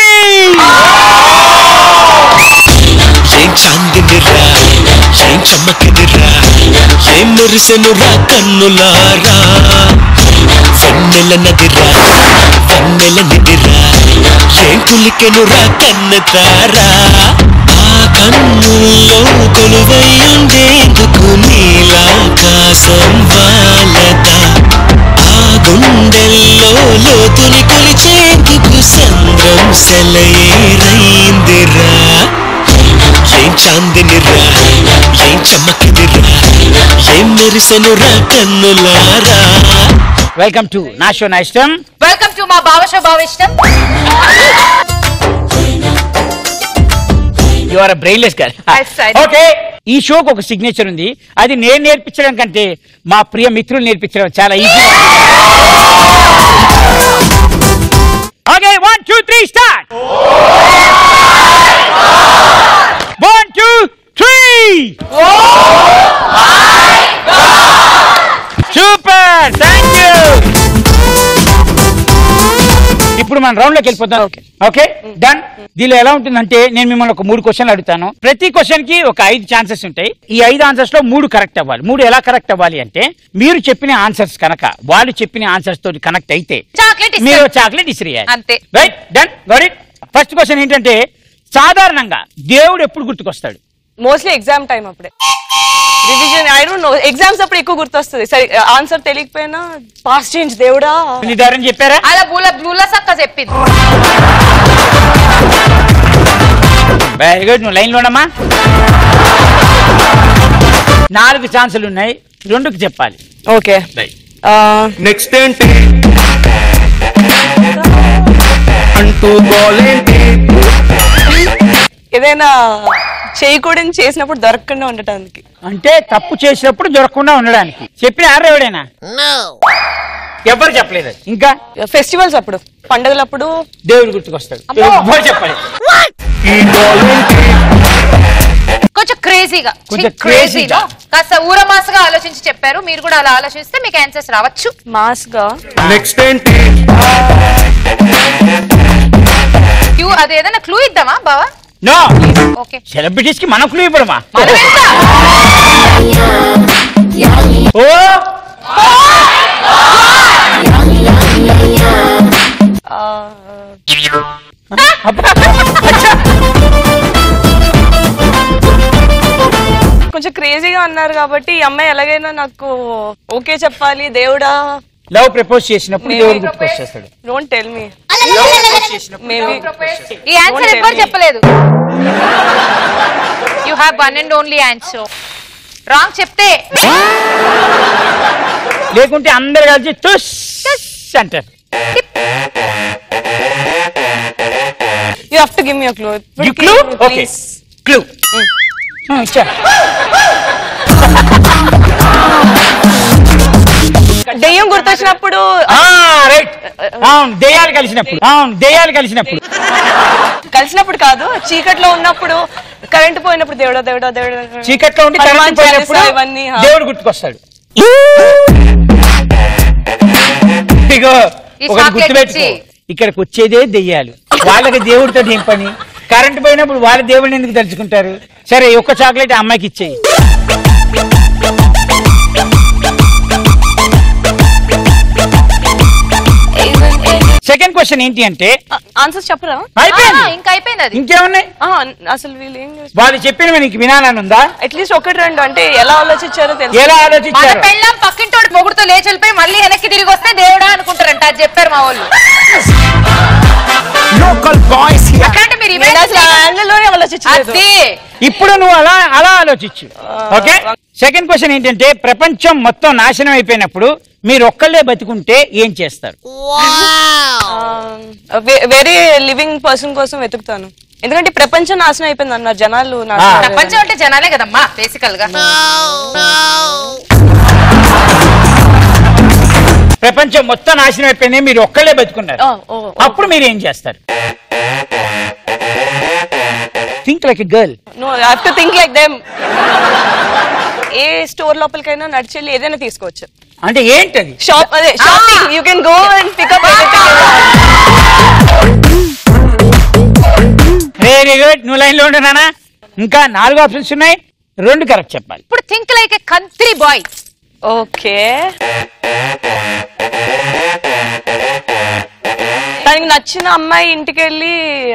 ఏం చాందినిరా ఏం చమ్మకినిరా ఏం మురిసెనురా కన్నులారా వెన్నెల నదిరా వెన్నెల నిదిరా ఏం కులికెనురా కన్నెతారా ఆ కన్నుల్లో కొలువై ఉండేందుకు నీలాకాశం వాలదా ఆ గుండెల్లో లోతుని కొలిచేందుకు చంద్రం సెలయేరైందిరా ఏం చాందినిరా ఏం చమ్మకినిరా ఏం మెరిసెనురా కన్నులారా వెల్కమ్ టు నా షో నా ఇష్టం వెల్కమ్ టు మా భావ షో భావ ఇష్టం యు ఆర్ బ్రెయిన్లెస్ గారు Yes, I know. ఓకే ఈ షోకి ఒక సిగ్నేచర్ ఉంది అది నేను నేర్పించడం కంటే మా ప్రియ మిత్రులు నేర్పించడం చాలా easy okay one two three start one two three super thank you ఇప్పుడు మనం రౌండ్ లోకి వెళ్ళిపోతాం ఓకే డన్ దీనిలో ఎలా ఉంటుందంటే నేను మిమ్మల్ని ఒక మూడు క్వశ్చన్లు అడుగుతాను ప్రతి క్వశ్చన్ కి ఒక ఐదు ఛాన్సెస్ ఉంటాయి ఈ ఐదు ఆన్సర్స్ లో మూడు కరెక్ట్ అవ్వాలి మూడు ఎలా కరెక్ట్ అవ్వాలి అంటే మీరు చెప్పిన ఆన్సర్స్ కనుక వాళ్ళు చెప్పిన ఆన్సర్స్ తోటి కనెక్ట్ అయితే చాక్లెట్ మీరు ఇస్తాను చాక్లెట్ ఇసిరియాలి అంతే right done god first question ఏంటంటే సాధారణంగా దేవుడు ఎప్పుడు గుర్తుకొస్తాడు మోస్ట్లీ ఎగ్జామ్ టైం అప్పుడే revision I don't know exams అప్పుడు ఎక్కువ గుర్తొస్తుంది సరే ఆన్సర్ తెలియకపోయినా పాస్ చేంజ్ దేవుడా ఎవరైనా చెప్పారా అలా బుల బుల సక్క చెప్పింది వెరీ గుడ్ నువ్వు లైన్లో ఉండమ్మా నాలుగు ఛాన్సులు ఉన్నాయి రెండుకి చెప్పాలి ఓకే నెక్స్ట్ ఏంటి అంటూ గోలేంటి ఏదైనా చేయకూడని చేసినప్పుడు దొరకకుండా ఉండటానికి అంటే తప్పు చేసినప్పుడు దొరకకుండా ఉండడానికి చెప్పిన ఆరు ఎవడైనా ఎవరు చెప్పలేదు అది. ఇంకా ఫెస్టివల్స్ అప్పుడు పండుగలప్పుడు దేవుడు గుర్తుకొస్తాడు ఎవరు చెప్పాలి కొంచెం క్రేజీగా కొంచెం క్రేజీగా కాస్త ఊరమాసగా ఆలోచించి చెప్పారు మీరు కూడా అలా ఆలోచిస్తే మీకు ఆన్సర్స్ రావచ్చు మాస్ గా నెక్స్ట్ ఏంటి క్యూ అది ఏదైనా క్లూ ఇద్దామా బావా నో ఓకే సెలబ్రిటీస్ కి మనం క్లూ ఇవ్వడమా ఓ కొంచెం క్రేజీగా అన్నారు కాబట్టి ఈ అమ్మాయి ఎలాగైనా నాకు ఓకే చెప్పాలి దేవుడా లవ్ ప్రపోజ్ చేసినప్పుడు దేవుడు గుర్తుకొచ్చేస్తాడు డోంట్ టెల్ మీ మేబీ ఈ ఆన్సర్ ఎవ్వరు చెప్పలేదు you have one and only answer wrong చెప్తే లేకుంటే అందరు కలిసి తుస్ అంటారు you have to give me a clue You clue? Okay. Clue ఇచ్చా దెయ్యం గుర్తొచ్చినప్పుడు రైట్ అవును దెయ్యాలు కలిసినప్పుడు అవును దెయ్యాలు కలిసినప్పుడు కలిసినప్పుడు కాదు చీకట్లో ఉన్నప్పుడు కరెంట్ పోయినప్పుడు దేవుడా దేవుడా దేవుడా చీకట్లో ఉండి హనుమాన్ కరెంట్ పోయినప్పుడు చాలీసా ఇవన్నీ హా. దేవుడు గుర్తుకొస్తాడు ఇగో ఈ ఒకటి chocolate గుర్తుపెట్టుకో ఇచ్చి. ఇక్కడికి వచ్చేదే దెయ్యాలు వాళ్ళకి దేవుడితో ఏం పని కరెంట్ పోయినప్పుడు వాళ్ళ దేవుడిని ఎందుకు తలుచుకుంటారు సరే ఈ ఒక్క చాక్లెట్ ఆ అమ్మాయికి ఇచ్చేయి సెకండ్ క్వశ్చన్ ఏంటి అంటే ఆన్సర్స్ చెప్పరా అయిపోయింది. ఆ, ఇంకా అయిపోయింది అది ఇంకేమున్నాయి ఆ, అసలు వీళ్ళు ఏం చేస్తారు వాళ్ళు చెప్పినవి నీకు వినాలని ఉందా అట్లీస్ట్ ఒకటి రెండు అంటే ఎలా ఆలోచించారో తెలుసు ఎలా మన ఆలోచించారు పెళ్ళం పక్కింటోడు మొగుడుతో లేచి వెళ్ళిపోయి మళ్ళీ వెనక్కి తిరిగి వస్తే దేవుడా అనుకుంటారంట అది చెప్పారు మా వాళ్ళు లోకల్ బాయ్స్ అట్లాంటి మీరు నేను imagine అసలు ఆ angle లోనే ఆలోచించలేదు అది ఇప్పుడు నువ్వు అలా అలా ఆలోచించు ఓకే సెకండ్ క్వశ్చన్ ఏంటంటే ప్రపంచం మొత్తం నాశనం అయిపోయినప్పుడు మీరు ఒక్కళ్ళే బతికుంటే ఏం చేస్తారు వెరీ లివింగ్ పర్సన్ కోసం వెతుకుతాను ఎందుకంటే ప్రపంచం నాశనం అయిపోయింది అన్నారు జనాలు నాశనం అయిపోయారు. ప్రపంచం అంటే జనాలే కదమ్మా బేసికల్ గా ప్రపంచం మొత్తం నాశనం అయిపోయింది మీరు ఒక్కళ్ళే బతుకున్నారు ఓ, ఓ, ఓ. అప్పుడు మీరు ఏం చేస్తారు think like a girl no I have to think like them a store లోపలికైనా నడిచెళ్ళి ఏదైనా తీసుకోవచ్చు అంటే ఏంటది షాప్ అదే shopping you can go and pick up very good నువ్వు లైన్ లో ఉండనా ఇంకా నాలుగు ఆప్షన్స్ ఉన్నాయి రెండు కరెక్ట్ చెప్పాలి ఇప్పుడు think like a country boy okay తనకి నచ్చిన అమ్మాయి ఇంటికి వెళ్ళి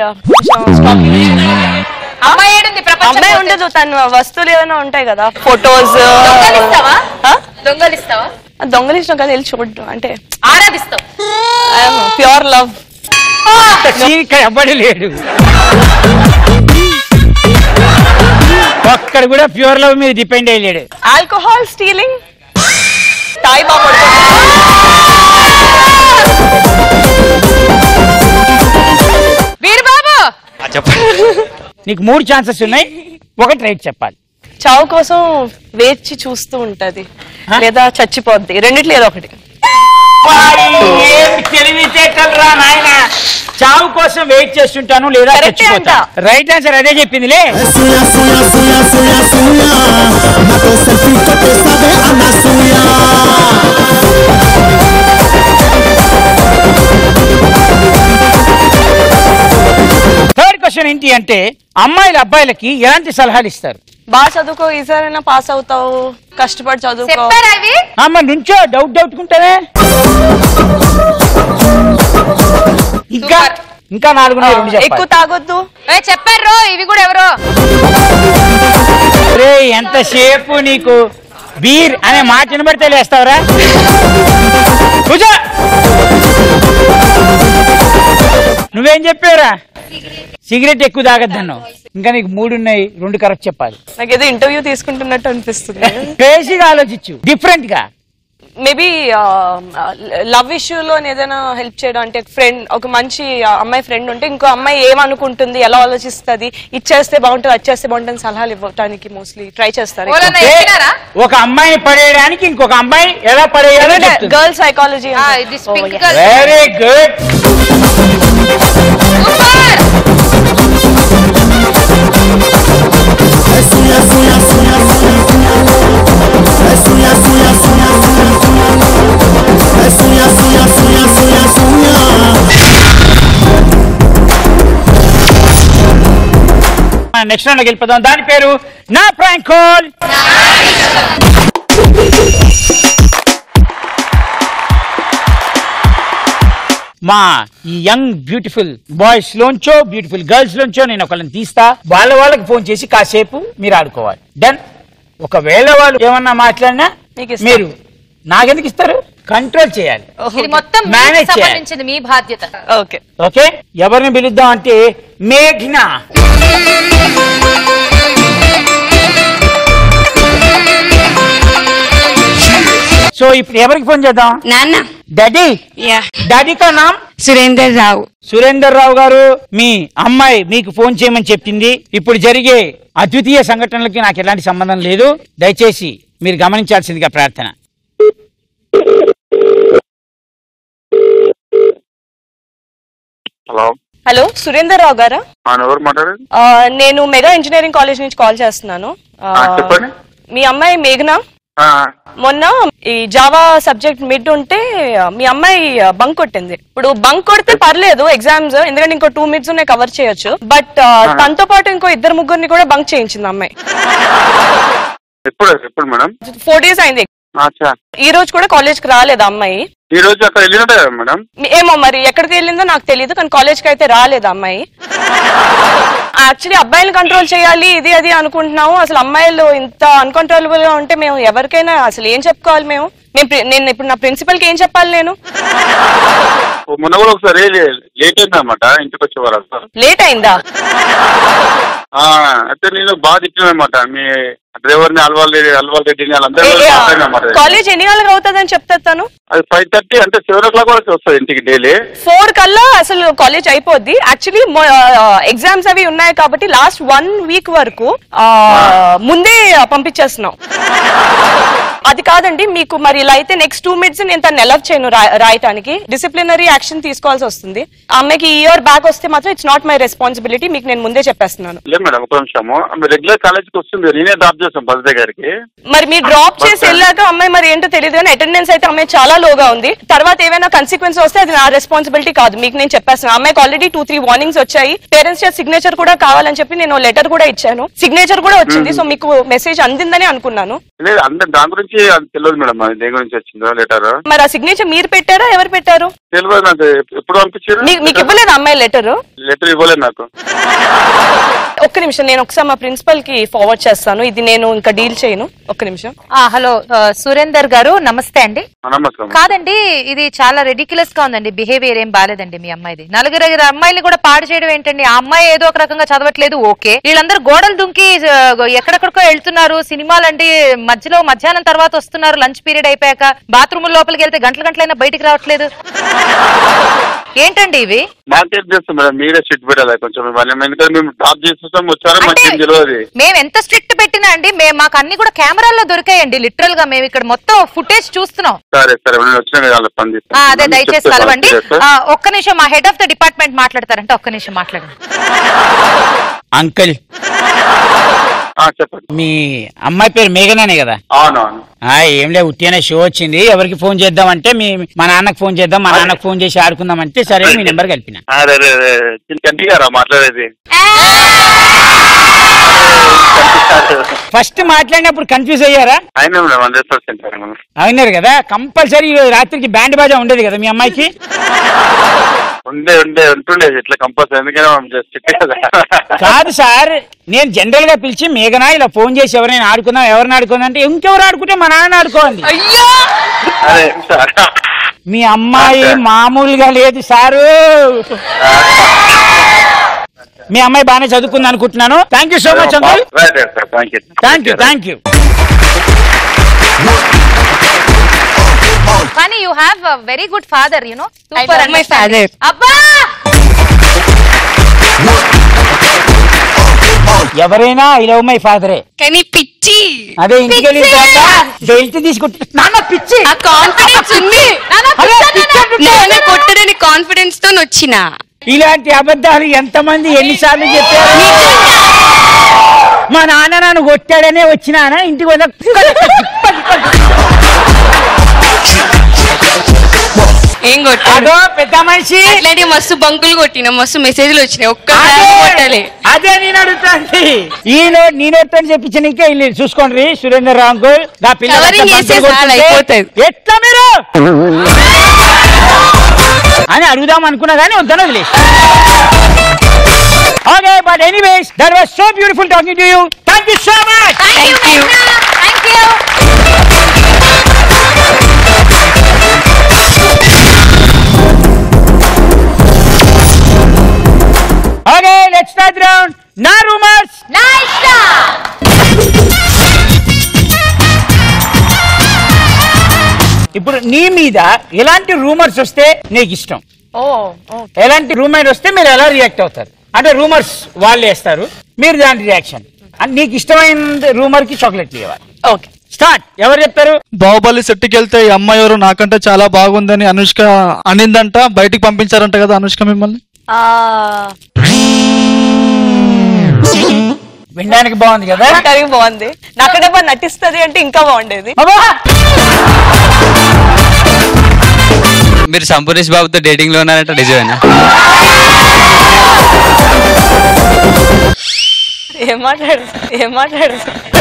అమ్మాయి ఏడుంది ప్రపంచం అమ్మాయి ఉండదు తన వస్తువులు ఏమైనా ఉంటాయి కదా ఫొటోస్ దొంగలిస్తావా దొంగలిస్తావా దొంగలిష్టం కదా వెళ్ళి చూడడం అంటే ఆరాధిస్తావు ప్యూర్ లవ్ ఇక్కడ ఎవ్వడు లేడు ఒక్కడ కూడా ప్యూర్ లవ్ మీద డిపెండ్ అయ్యలేడు ఆల్కహాల్ స్టీలింగ్ తాయి బాబు వీరబాబు చెప్పండి నీకు మూడు ఛాన్సెస్ ఉన్నాయి ఒకటి రైట్ చెప్పాలి చావు కోసం వేచి చూస్తూ ఉంటది లేదా చచ్చిపోద్ది రెండిట్లో ఏదో ఒకటి తెలివితేటలు రా నాయన చావు కోసం వెయిట్ చేస్తుంటాను లేదా Correct చచ్చిపోతా రైట్ ఆన్సర్ అదే చెప్పిందిలే సుయా సుయా సుయా సుయా సుయా నాతో సెల్ఫీ కొట్టేసావే అన్న సుయా థర్డ్ క్వశ్చన్ ఏంటి అంటే అమ్మాయిల అబ్బాయిలకి ఎలాంటి సలహాలు ఇస్తారు బాగా చదువుకో ఈసారైనా పాస్ అవుతావు కష్టపడి చదువుకో చెప్పారా ఇవి అమ్మ నుంచో డౌట్ డౌట్ కుంటానే ఇంకా ఇంకా నాలుగు ఉన్నాయి, రెండు ఎక్కువ చెప్పాలి తాగొద్దు ఏ చెప్పారు ఇవి కూడా ఎవరో రే ఎంతసేపు నీకు బీర్ అనే మాట వినబడితే లేస్తావురా కూర్చో నువ్వేం చెప్పావురా సిగరెట్ ఎక్కువ తాగద్దన్నావు ఇంకా నీకు మూడు ఉన్నాయి రెండు కరెక్ట్ చెప్పాలి నాకు ఏదో ఇంటర్వ్యూ తీసుకుంటున్నట్టు అనిపిస్తుంది క్రేజీగా ఆలోచించు డిఫరెంట్ గా మేబీ లవ్ ఇష్యూలో ఏదైనా హెల్ప్ చేయడం అంటే ఫ్రెండ్ ఒక మంచి ఆ, అమ్మాయి ఫ్రెండ్ ఉంటే ఇంకో అమ్మాయి ఏమనుకుంటుంది ఎలా ఆలోచిస్తుంది ఇచ్చేస్తే బాగుంటుంది అది చేస్తే బాగుంటుంది సలహాలు ఇవ్వడానికి మోస్ట్లీ ట్రై చేస్తారు ఒక అమ్మాయిని పడేయడానికి ఇంకొక అమ్మాయి ఎలా పడేయాలో girl psychology very good next రౌండ్కి వెళ్ళిపోదాం దాని పేరు నా ప్రాంక్ కాల్ మా ఈ యంగ్ బ్యూటిఫుల్ బాయ్స్ లోంచో బ్యూటిఫుల్ గర్ల్స్ లోంచో నేను ఒకళ్ళని తీస్తా వాళ్ళ వాళ్ళకి ఫోన్ చేసి కాసేపు మీరు ఆడుకోవాలి డన్ ఒకవేళ వాళ్ళు ఏమన్నా మాట్లాడినా మీరు నాకెందుకు ఇస్తారు కంట్రోల్ చేయాలి ఇది మొత్తం మీకు Manage చేయాలి. సంబంధించింది మీ బాధ్యత ఓకే ఓకే ఎవరిని పిలుద్దాం అంటే మేఘ్న సో ఇప్పుడు ఎవరికి ఫోన్ చేద్దాం నాన్న డాడీ డాడీ కా నామ్ సురేందర్ రావు సురేందర్ రావు గారు మీ అమ్మాయి మీకు ఫోన్ చేయమని చెప్పింది ఇప్పుడు జరిగే అద్వితీయ సంఘటనలకి నాకు ఎలాంటి సంబంధం లేదు దయచేసి మీరు గమనించాల్సిందిగా ప్రార్థన హలో హలో సురేందర్ రావు గారా ఆయన ఎవరు మాట్లాడేది ఆ, నేను మెగా ఇంజనీరింగ్ కాలేజ్ నుంచి కాల్ చేస్తున్నాను ఆ, ఆ, చెప్పండి మీ అమ్మాయి మేఘన ఆ, మొన్న ఈ జావా సబ్జెక్ట్ మిడ్ ఉంటే ఆ, మీ అమ్మాయి బంక్ కొట్టింది ఇప్పుడు బంక్ కొడితే పర్లేదు ఎగ్జామ్స్ ఎందుకంటే ఇంకో టూ మినిట్స్ ఉన్నాయి కవర్ చేయొచ్చు బట్ తనతో పాటు ఇంకో ఇద్దరు ముగ్గురిని కూడా బంక్ చేయించింది అమ్మాయి ఎప్పుడు ఎప్పుడు మేడం ఫోర్ డేస్ అయింది అచ్చా ఈ రోజు కూడా కాలేజ్ కి రాలేదు ఆ అమ్మాయి ఈ రోజు అక్కడ వెళ్ళినట్టే కదా మేడం ఏమో మరి ఎక్కడికి వెళ్ళిందో నాకు తెలియదు కానీ కాలేజ్ కి అయితే రాలేదు ఆ అమ్మాయి యాక్చువల్లీ అబ్బాయిలు కంట్రోల్ చేయాలి ఇది అది అనుకుంటున్నాము అసలు అమ్మాయిలు ఇంత అన్కంట్రోలబుల్ గా ఉంటే మేము ఎవరికైనా అసలు ఏం చెప్పుకోవాలి మేము మేము ప్రి- నేను ఇప్పుడు నా ప్రిన్సిపల్ కి ఏం చెప్పాలి నేను మొన్న కూడా ఒకసారి లేట్ అయింది అనమాట ఇంటికి వచ్చేవారు సార్ లేట్ అయిందా అయితే నేను బాగా తిట్టినమాట మీ డ్రైవర్ ని అల్వాల్ రెడ్డి అల్వాల్ రెడ్డిని వాళ్ళందరూ మాట్లాడినమాట కాలేజ్ ఎన్ని గంటలకు అవుతుందని చెప్తాను తను అది ఫైవ్ థర్టీ అంటే సెవెన్ ఓ క్లాక్ వరకు వస్తుంది ఇంటికి డైలీ ఫోర్ కల్లా అసలు కాలేజ్ అయిపోద్ది యాక్చువల్లీ ఎగ్జామ్స్ అవి ఉన్నాయి కాబట్టి లాస్ట్ వన్ వీక్ వరకు ఆ, ముందే పంపించేస్తున్నాం అది కాదండి మీకు మరి ఇలా అయితే నెక్స్ట్ టూ మినిట్స్ నేను తను అలవ్ చేయను రా- రాయటానికి డిసిప్లినరీ యాక్షన్ తీసుకోవాల్సి వస్తుంది ఆ అమ్మాయికి ఈ ఇయర్ బ్యాక్ వస్తే మాత్రం ఇట్స్ నాట్ మై రెస్పాన్సిబిలిటీ మీకు నేను ముందే చెప్పేస్తున్నాను లేదు మేడం ఒక నిమిషము ఆమె రెగ్యులర్ కాలేజ్కి వస్తుంది నేనే డ్రాప్ చేస్తాను బస్ దగ్గరికి మరి మీరు డ్రాప్ చేసి వెళ్ళాక అమ్మాయి మరి ఏంటో తెలియదు కానీ అటెండెన్స్ అయితే అమ్మాయి చాలా లోగా ఉంది తర్వాత ఏమైనా కన్సిక్వెన్స్ వస్తే అది నా రెస్పాన్సిబిలిటీ కాదు మీకు నేను చెప్పేస్తాను అమ్మాయికి ఆల్రెడీ టూ త్రీ వార్నింగ్స్ వచ్చాయి పేరెంట్స్ చేత సిగ్నేచర్ కూడా కావాలని చెప్పి నేను లెటర్ కూడా ఇచ్చాను సిగ్నేచర్ కూడా వచ్చింది సో మీకు మెసేజ్ అందిందని అనుకున్నాను లేదు అందరు దాని గురించి అది తెలియదు మేడం అది దేని గురించి వచ్చిందో లెటర్ మరి ఆ సిగ్నేచర్ మీరు పెట్టారా ఎవరు పెట్టారు తెలియదు నాకు ఎప్పుడు పంపించారు మీ- మీకు ఇవ్వలేదు అమ్మాయి లెటర్ లెటర్ ఇవ్వలేదు నాకు ఒక్క నిమిషం నేను ఒకసారి మా ప్రిన్సిపల్ కి ఫార్వర్డ్ చేస్తాను ఇది నేను ఇంకా డీల్ చేయను ఒక్క నిమిషం హలో సురేందర్ గారు నమస్తే అండి ఆ, నమస్కారం కాదండి ఇది చాలా రెడిక్యులస్ గా ఉందండి బిహేవియర్ ఏం బాలేదండి మీ అమ్మాయిది నలుగురు ఐదు అమ్మాయిని కూడా పాడు చేయడం ఏంటండి ఆ అమ్మాయి ఏదో ఒక రకంగా చదవట్లేదు ఓకే వీళ్ళందరూ గోడలు దుంకి ఆ, ఎక్కడెక్కడికో వెళ్తున్నారు సినిమాలంటే మధ్యలో మధ్యాహ్నం తర్వాత వస్తున్నారు లంచ్ పీరియడ్ అయిపోయాక బాత్రూమ్ లోపలికి వెళ్తే గంటల గంటలైనా బయటికి రావట్లేదు ఏంటండి ఇవి మాకేం చేస్తాం మేడం మీరే స్ట్రిక్ట్ పెట్టాలి కొంచెం ఇవన్నీ ఎందుకంటే మేము డ్రాప్ చేసేస్తాం వచ్చారో మాకు ఏం తెలియదు మేము ఎంత స్ట్రిక్ట్ పెట్టినా అండి మేము మాకు అన్ని కూడా కెమెరాల్లో దొరికాయండి లిటరల్ గా మేము ఇక్కడ మొత్తం ఫుటేజ్ చూస్తున్నాం సరే సరే నేను వచ్చిన కదా వాళ్ళ పని చేస్తాను. ఆ, అదే దయచేసి చెప్తే కలవండి చేస్తా. ఆ, ఒక్క నిమిషం మా హెడ్ ఆఫ్ ద డిపార్ట్మెంట్ మాట్లాడతారంటే ఒక్క నిమిషం మాట్లాడండి అంకుల్ ఆ, చెప్పండి మీ అమ్మాయి పేరు మేఘనానే కదా అవునవును ఆ, ఏం లే ఉట్టిగానే షో వచ్చింది ఎవరికి ఫోన్ చేద్దామంటే మీ మా నాన్నకి ఫోన్ చేద్దాం మా నాన్నకి ఫోన్ చేసి ఆడుకుందాం అంటే సరే మీ నెంబర్ కలిపిన అరే అరే అరే కంటి గారా మాట్లాడేది ఫస్ట్ మాట్లాడినప్పుడు కన్ఫ్యూజ్ అయ్యారా అయినా మేడం హండ్రెడ్ పర్సెంట్ అయినారు కదా కంపల్సరీ ఈ రోజు రాత్రికి బ్యాండ్ బాజా ఉండేది కదా మీ అమ్మాయికి ఉండే ఉండే ఉంటుండేది ఇట్లా కంపల్సరీ ఎందుకంటే మనం జస్ట్ కదా కాదు సార్ నేను జనరల్ గా పిలిచి మేఘనా ఇలా ఫోన్ చేసి ఎవరైనా ఆడుకుందాం ఎవరిని ఆడుకుందాం అంటే ఇంకెవరు ఆడుకుంటే మా నాన్న ఆడుకోండి అదే సార్ మీ అమ్మాయి మామూలుగా లేదు సారు మీ అమ్మాయి బాగానే చదువుకుంది అనుకుంటున్నాను thank you so much uncle right right sir thank you thank you thank you కానీ you have very good father you know I love my father. అబ్బా ఎవరైనా ఐ లవ్ మై ఫాదరే కానీ పిచ్చి అదే ఇంటికి వెళ్ళిన తర్వాత బెల్ట్ తీసుకుంటే నాన్న పిచ్చి ఆ కాన్ఫిడెన్స్ ఉంది అరే, పిచ్చి అంటుంటే నేను కొట్టడని కాన్ఫిడెన్స్ తో వచ్చిన ఇలాంటి అబద్ధాలు ఎంతమంది ఎన్నిసార్లు చెప్పారు మా నాన్న నన్ను కొట్టాడనే వచ్చినానా ఇంటికి వల్ల ఏం కొట్టాడు అదో పెద్ద మనిషి అట్లాంటి మస్తు బంకులు కొట్టిన మస్తు మెసేజ్లు వచ్చినాయి ఒక్క అదే, కొట్టాలి అదే నేను అడుగుతాంది ఈ నోట్ నీ నోట్ అని చెప్పించనీకే ఇల్లు చూసుకోండి సురేందర్ రాంకు నా పిల్లలు Covering అట్లా చేస్తే బంకులు చాలు, కొట్టుంటే అయిపోతది. ఎట్లా మీరు అని అడుగుదాం అనుకున్నా కానీ వద్దని వదిలేసి okay but anyways that was so beautiful talking to you thank you so much thank you thank you okay let's start round నా రూమర్స్ నా ఇష్టం ఇప్పుడు నీ మీద ఎలాంటి రూమర్స్ వస్తే నీకు ఇష్టం ఓ ఎలాంటి రూమర్ వస్తే మీరు ఎలా రియాక్ట్ అవుతారు అంటే రూమర్స్ వాళ్ళు వేస్తారు మీరు దాని రియాక్షన్ అంటే నీకు ఇష్టమైన రూమర్ కి చాక్లెట్ ఇవ్వాలి ఓకే స్టార్ట్ ఎవరు చెప్తారు బాహుబలి సెట్కి వెళ్తే ఈ అమ్మాయి ఎవరు నాకంటే చాలా బాగుందని అనుష్క అనిందంట బయటికి పంపించారంట కదా అనుష్క మిమ్మల్ని వినడానికి బాగుంది కదా వినడానికి బాగుంది నాకంటే బాగా నటిస్తుంది అంటే ఇంకా బాగుండేది మీరు సంపూర్ణేష్ బాబుతో డేటింగ్ లో ఉన్నారంట నిజమేనా ఏం మాట్లాడు ఏం మాట్లాడు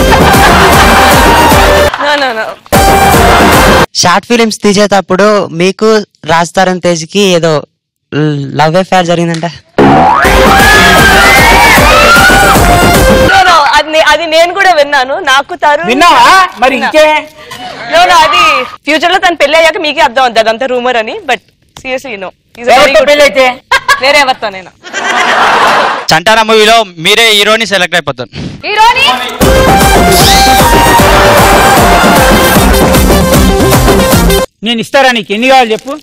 No, no, no. Short films తీసేటప్పుడు మీకు రాజ్ తేజ్కి ఏదో లవ్ అఫేర్ జరిగిందంట No, no, అది నే- అది నేను కూడా విన్నాను నాకు తరు విన్నావా మరి ఇంకే No, no, అది ఫ్యూచర్ లో తను పెళ్లి అయ్యాక మీకే అర్థం అవుతుంది అదంతా రూమర్ అని బట్ సీరియస్లీ నో ఎవరితో పెళ్ళైతే వేరే ఎవరితోనైనా చంటారా మూవీలో మీరే హీరోని సెలెక్ట్ అయిపోతారు హీరోని నేను ఇస్తారా నీకు ఎన్ని కావాలి చెప్పు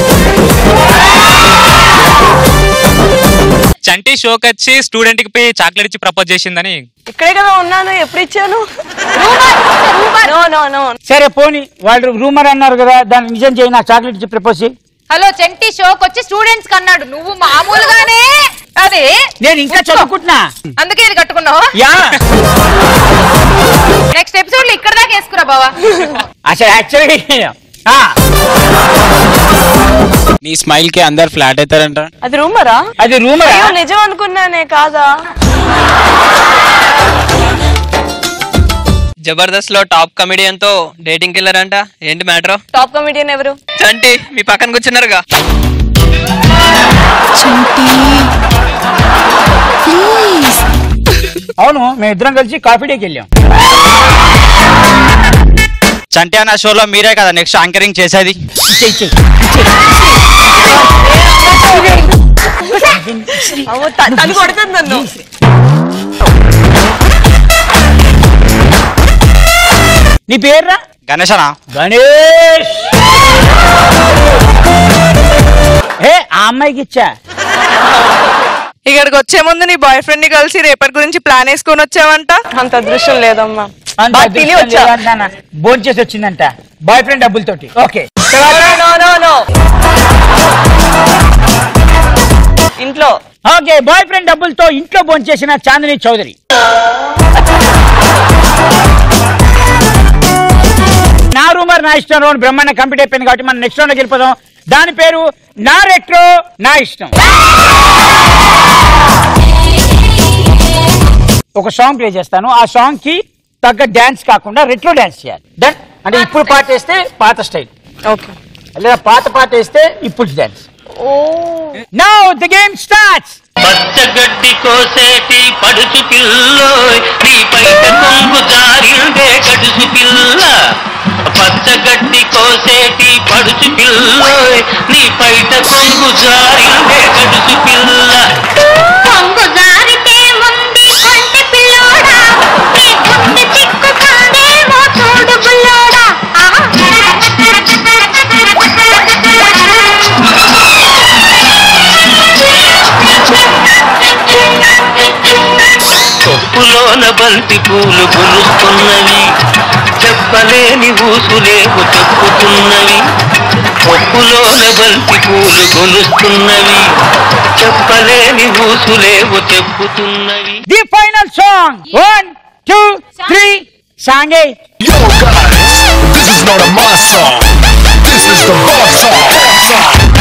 చంటి షోకి వచ్చి స్టూడెంట్ కి పోయి చాక్లెట్ ఇచ్చి ప్రపోజ్ చేసిందని ఇక్కడే కదా ఉన్నాను ఎప్పుడు ఇచ్చాను నో నో నో సరే పోని వాళ్ళు రూమర్ అన్నారు కదా దాన్ని నిజం చేయి నా చాక్లెట్ ఇచ్చి ప్రపోజ్ చేయి హలో చెంటి షోకి వచ్చి స్టూడెంట్స్ కన్నాడు నువ్వు మామూలుగానే అదే నేను ఇంకా చదువుకుంటున్నా అందుకే ఇది కట్టుకున్నావు యా నెక్స్ట్ ఎపిసోడ్ లో ఇక్కడ దాకా వేసుకురా బావా అసలు యాక్చువల్లీ నీ స్మైల్ కి అందరు ఫ్లాట్ అవుతారంట అది రూమరా అది రూమర్ అయ్యో నిజం అనుకున్నానే కాదా జబర్దస్త్ లో టాప్ కమెడియన్ తో డేటింగ్ కిల్లర్ అంట ఏంటి మ్యాటర్ టాప్ కమెడియన్ ఎవరు చంటి మీ పక్కన కూర్చున్నారుగా అవును మేము ఇద్దరం కలిసి కాఫీ డేకి వెళ్ళాం చంటి అన్న షోలో మీరే కదా నెక్స్ట్ యాంకరింగ్ చేసేది చెయ్యి, చెయ్యి, అమ్మో, త- తను కొడుతుంది నన్ను నీ పేర్రా గణేశనా గణేష్ ఏ ఆ అమ్మాయికి ఇచ్చా ఇక్కడికి వచ్చే ముందు నీ బాయ్ ఫ్రెండ్ ని కలిసి రేపటి గురించి ప్లాన్ వేసుకొని వచ్చావంట అంత అదృష్టం లేదమ్మా అంత బాగా తిని అదృష్టం వచ్చా. లేదంటానా? భోంచేసి వచ్చిందంట బాయ్ ఫ్రెండ్ డబ్బులతోటి ఓకే No, no, no. ఇంట్లో ఓకే బాయ్ ఫ్రెండ్ డబ్బులతో ఇంట్లో భోంచేసిన చాందిని చౌదరి నా రూమర్ నా ఇష్టం రౌండ్ బ్రహ్మాండ కంప్లీట్ అయిపోయింది కాబట్టి మనం నెక్స్ట్ రౌండ్కి వెళ్ళిపోదాం దాని పేరు నా రెట్రో నా ఇష్టం ఒక సాంగ్ ప్లే చేస్తాను ఆ సాంగ్ కి తగ్గ డాన్స్ కాకుండా రెట్రో డాన్స్ చేయాలి డన్ అంటే ఇప్పుడు పాట వేస్తే పాత స్టైల్ ఓకే లేదా పాత పాట వేస్తే ఇప్పుడు dance now the game starts పచ్చగడ్డి కోసేటి పడుచు పిల్లోయ్ నీ పైట కొంగు జారిందే గడుసు పిల్ల పచ్చగడ్డి కోసేటి పడుచు పిల్లోయ్ నీ పైట కొంగు జారిందే గడుసు పిల్ల కొంగు జారితే ముందే కొంటె పిల్లోడా నీ గుండె చిక్కుకుందేమో చూడు బుల్లోడా కొప్పులోన బంతి పూలు గులుస్తున్నవి చెప్పలేని ఊసులేవు చెప్పుతున్నవి కొప్పులోన బంతి పూలు గొలుస్తున్నవి చెప్పలేని ఊసులేవు చెప్పుతున్నవి the final song one two three సాంగే This is not a my song. This is the boss song.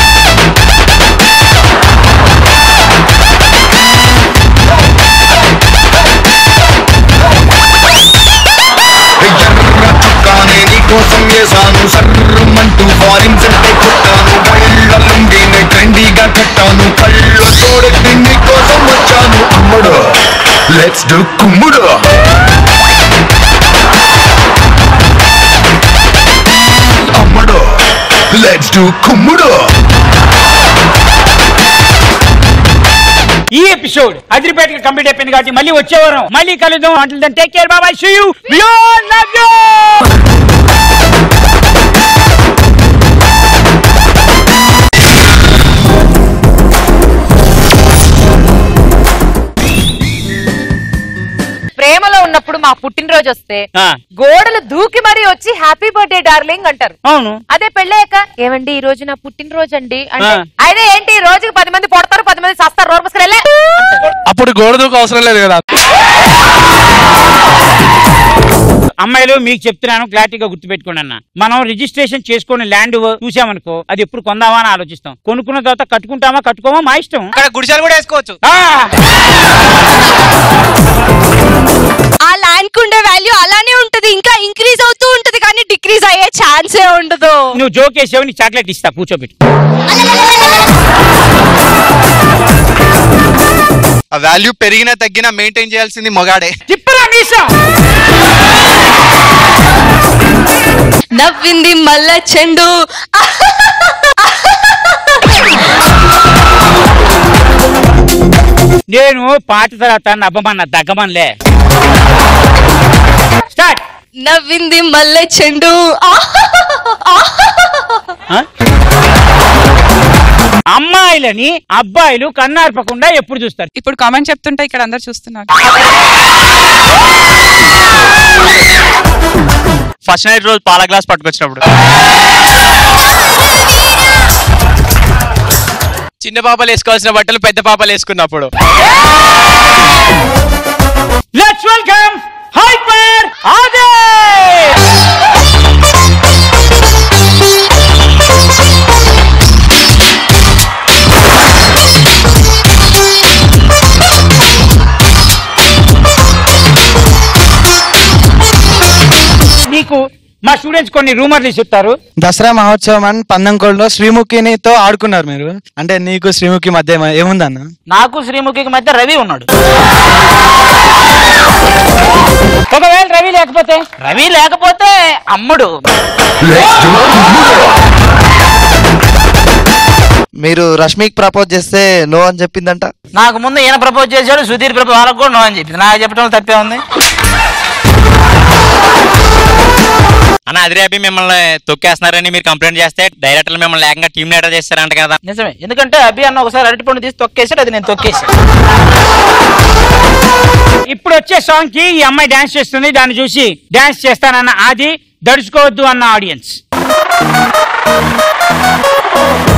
ఎర్ర చుక్కానే నీకోసం వేసాను సర్రమంటూ ఫారిన్ సెంటే కొట్టాను కళ్ళ లుంగిని ట్రెండీగా కట్టాను కళ్ళ తోడెత్తి నీకోసం వచ్చాను అమ్ముడు లెట్స్ డు కుమ్ముడు అమ్మడు లెట్స్ డు కుమ్ముడు ఈ ఎపిసోడ్ అదిరిపేటకి కంప్లీట్ అయిపోయింది కాబట్టి మళ్ళీ వచ్చేవారం మళ్ళీ కలుద్దాం అంటే టేక్ కేర్ బాబాయ్ సీ యూ లవ్ యూ ప్రేమలో ఉన్నప్పుడు మా పుట్టినరోజు వస్తే ఆ. గోడలు దూకి మరీ వచ్చి హ్యాపీ బర్త్డే డార్లింగ్ అంటారు అవును అదే పెళ్ళాక ఏమండి ఈ రోజు నా పుట్టినరోజు అండి అంటే ఆ. అయితే ఏంటి ఈ రోజుకి పది మంది పుడతారు పది మంది సస్తారు రోడ్ పుస్తకాలు వెళ్ళే అప్పుడు గోడ దూకు అవసరం లేదు కదా అమ్మాయిలు మీకు చెప్తున్నాను క్లారిటీగా గుర్తుపెట్టుకోండి అన్న మనం రిజిస్ట్రేషన్ చేసుకుని ల్యాండ్ చూసామనుకో అది ఎప్పుడు కొందామా అని ఆలోచిస్తాం కొనుక్కున్న తర్వాత కట్టుకుంటామా కట్టుకోమా మా ఇష్టం అక్కడ గుడిసెలు కూడా వేసుకోవచ్చు ఆ ల్యాండ్ కు ఉండే వాల్యూ అలానే ఉంటది ఇంకా ఇంక్రీజ్ అవుతూ ఉంటది కానీ డిక్రీజ్ అయ్యే ఛాన్సే ఉండదు నువ్వు జోకేసావు నీకు చాక్లెట్ ఇస్తా కూర్చోబెట్టి ఆ వాల్యూ పెరిగినా తగ్గినా మెయింటైన్ చేయాల్సింది మొగాడే తిప్పరా మీసం నవ్వింది మల్ల చెండు నేను పాట తర్వాత నవ్వమన్న దగ్గమన్లే స్టార్ట్ నవ్వింది మల్ల చెండు అమ్మాయిలని అబ్బాయిలు కన్నార్పకుండా ఎప్పుడు చూస్తారు ఇప్పుడు కామెంట్ చెప్తుంటే ఇక్కడ అందరు చూస్తున్నారు ఫస్ట్ నైట్ రోజు పాల గ్లాస్ పట్టుకొచ్చినప్పుడు చిన్న పాపలు వేసుకోవాల్సిన బట్టలు పెద్ద పాపలు వేసుకున్నప్పుడు లెట్స్ వెల్కమ్ హైపర్ ఆదే నీకు మా స్టూడెంట్స్ కొన్ని రూమర్లు చెప్తారు దసరా మహోత్సవం అని పందంకోళ్ళలో శ్రీముఖినితో ఆడుకున్నారు మీరు అంటే నీకు శ్రీముఖి మధ్య ఏమ- ఏముందన్న నాకు శ్రీముఖికి మధ్య రవి ఉన్నాడు ఒకవేళ రవి లేకపోతే రవి లేకపోతే అమ్ముడు మీరు రష్మికి ప్రపోజ్ చేస్తే నో అని చెప్పిందంట నాకు ముందు ఈయన ప్రపోజ్ చేశాడు సుధీర్ ప్రపోజ్ వాళ్ళకు కూడా నో అని చెప్పింది నాకు చెప్పడం తప్పే ఉంది అన్న అదిరేపి మిమ్మల్ని తొక్కేస్తున్నారని మీరు కంప్లైంట్ చేస్తే డైరెక్టర్లు మిమ్మల్ని ఏకంగా టీం లీడర్ చేస్తారంట కదా నిజమే ఎందుకంటే అభి అన్న ఒకసారి అరటిపండు తీసి తొక్కేసాడు అది నేను తొక్కేసాను ఇప్పుడు వచ్చే సాంగ్ కి ఈ అమ్మాయి డాన్స్ చేస్తుంది దాన్ని చూసి డాన్స్ చేస్తానన్న ఆది దడుచుకోవద్దు అన్న ఆడియన్స్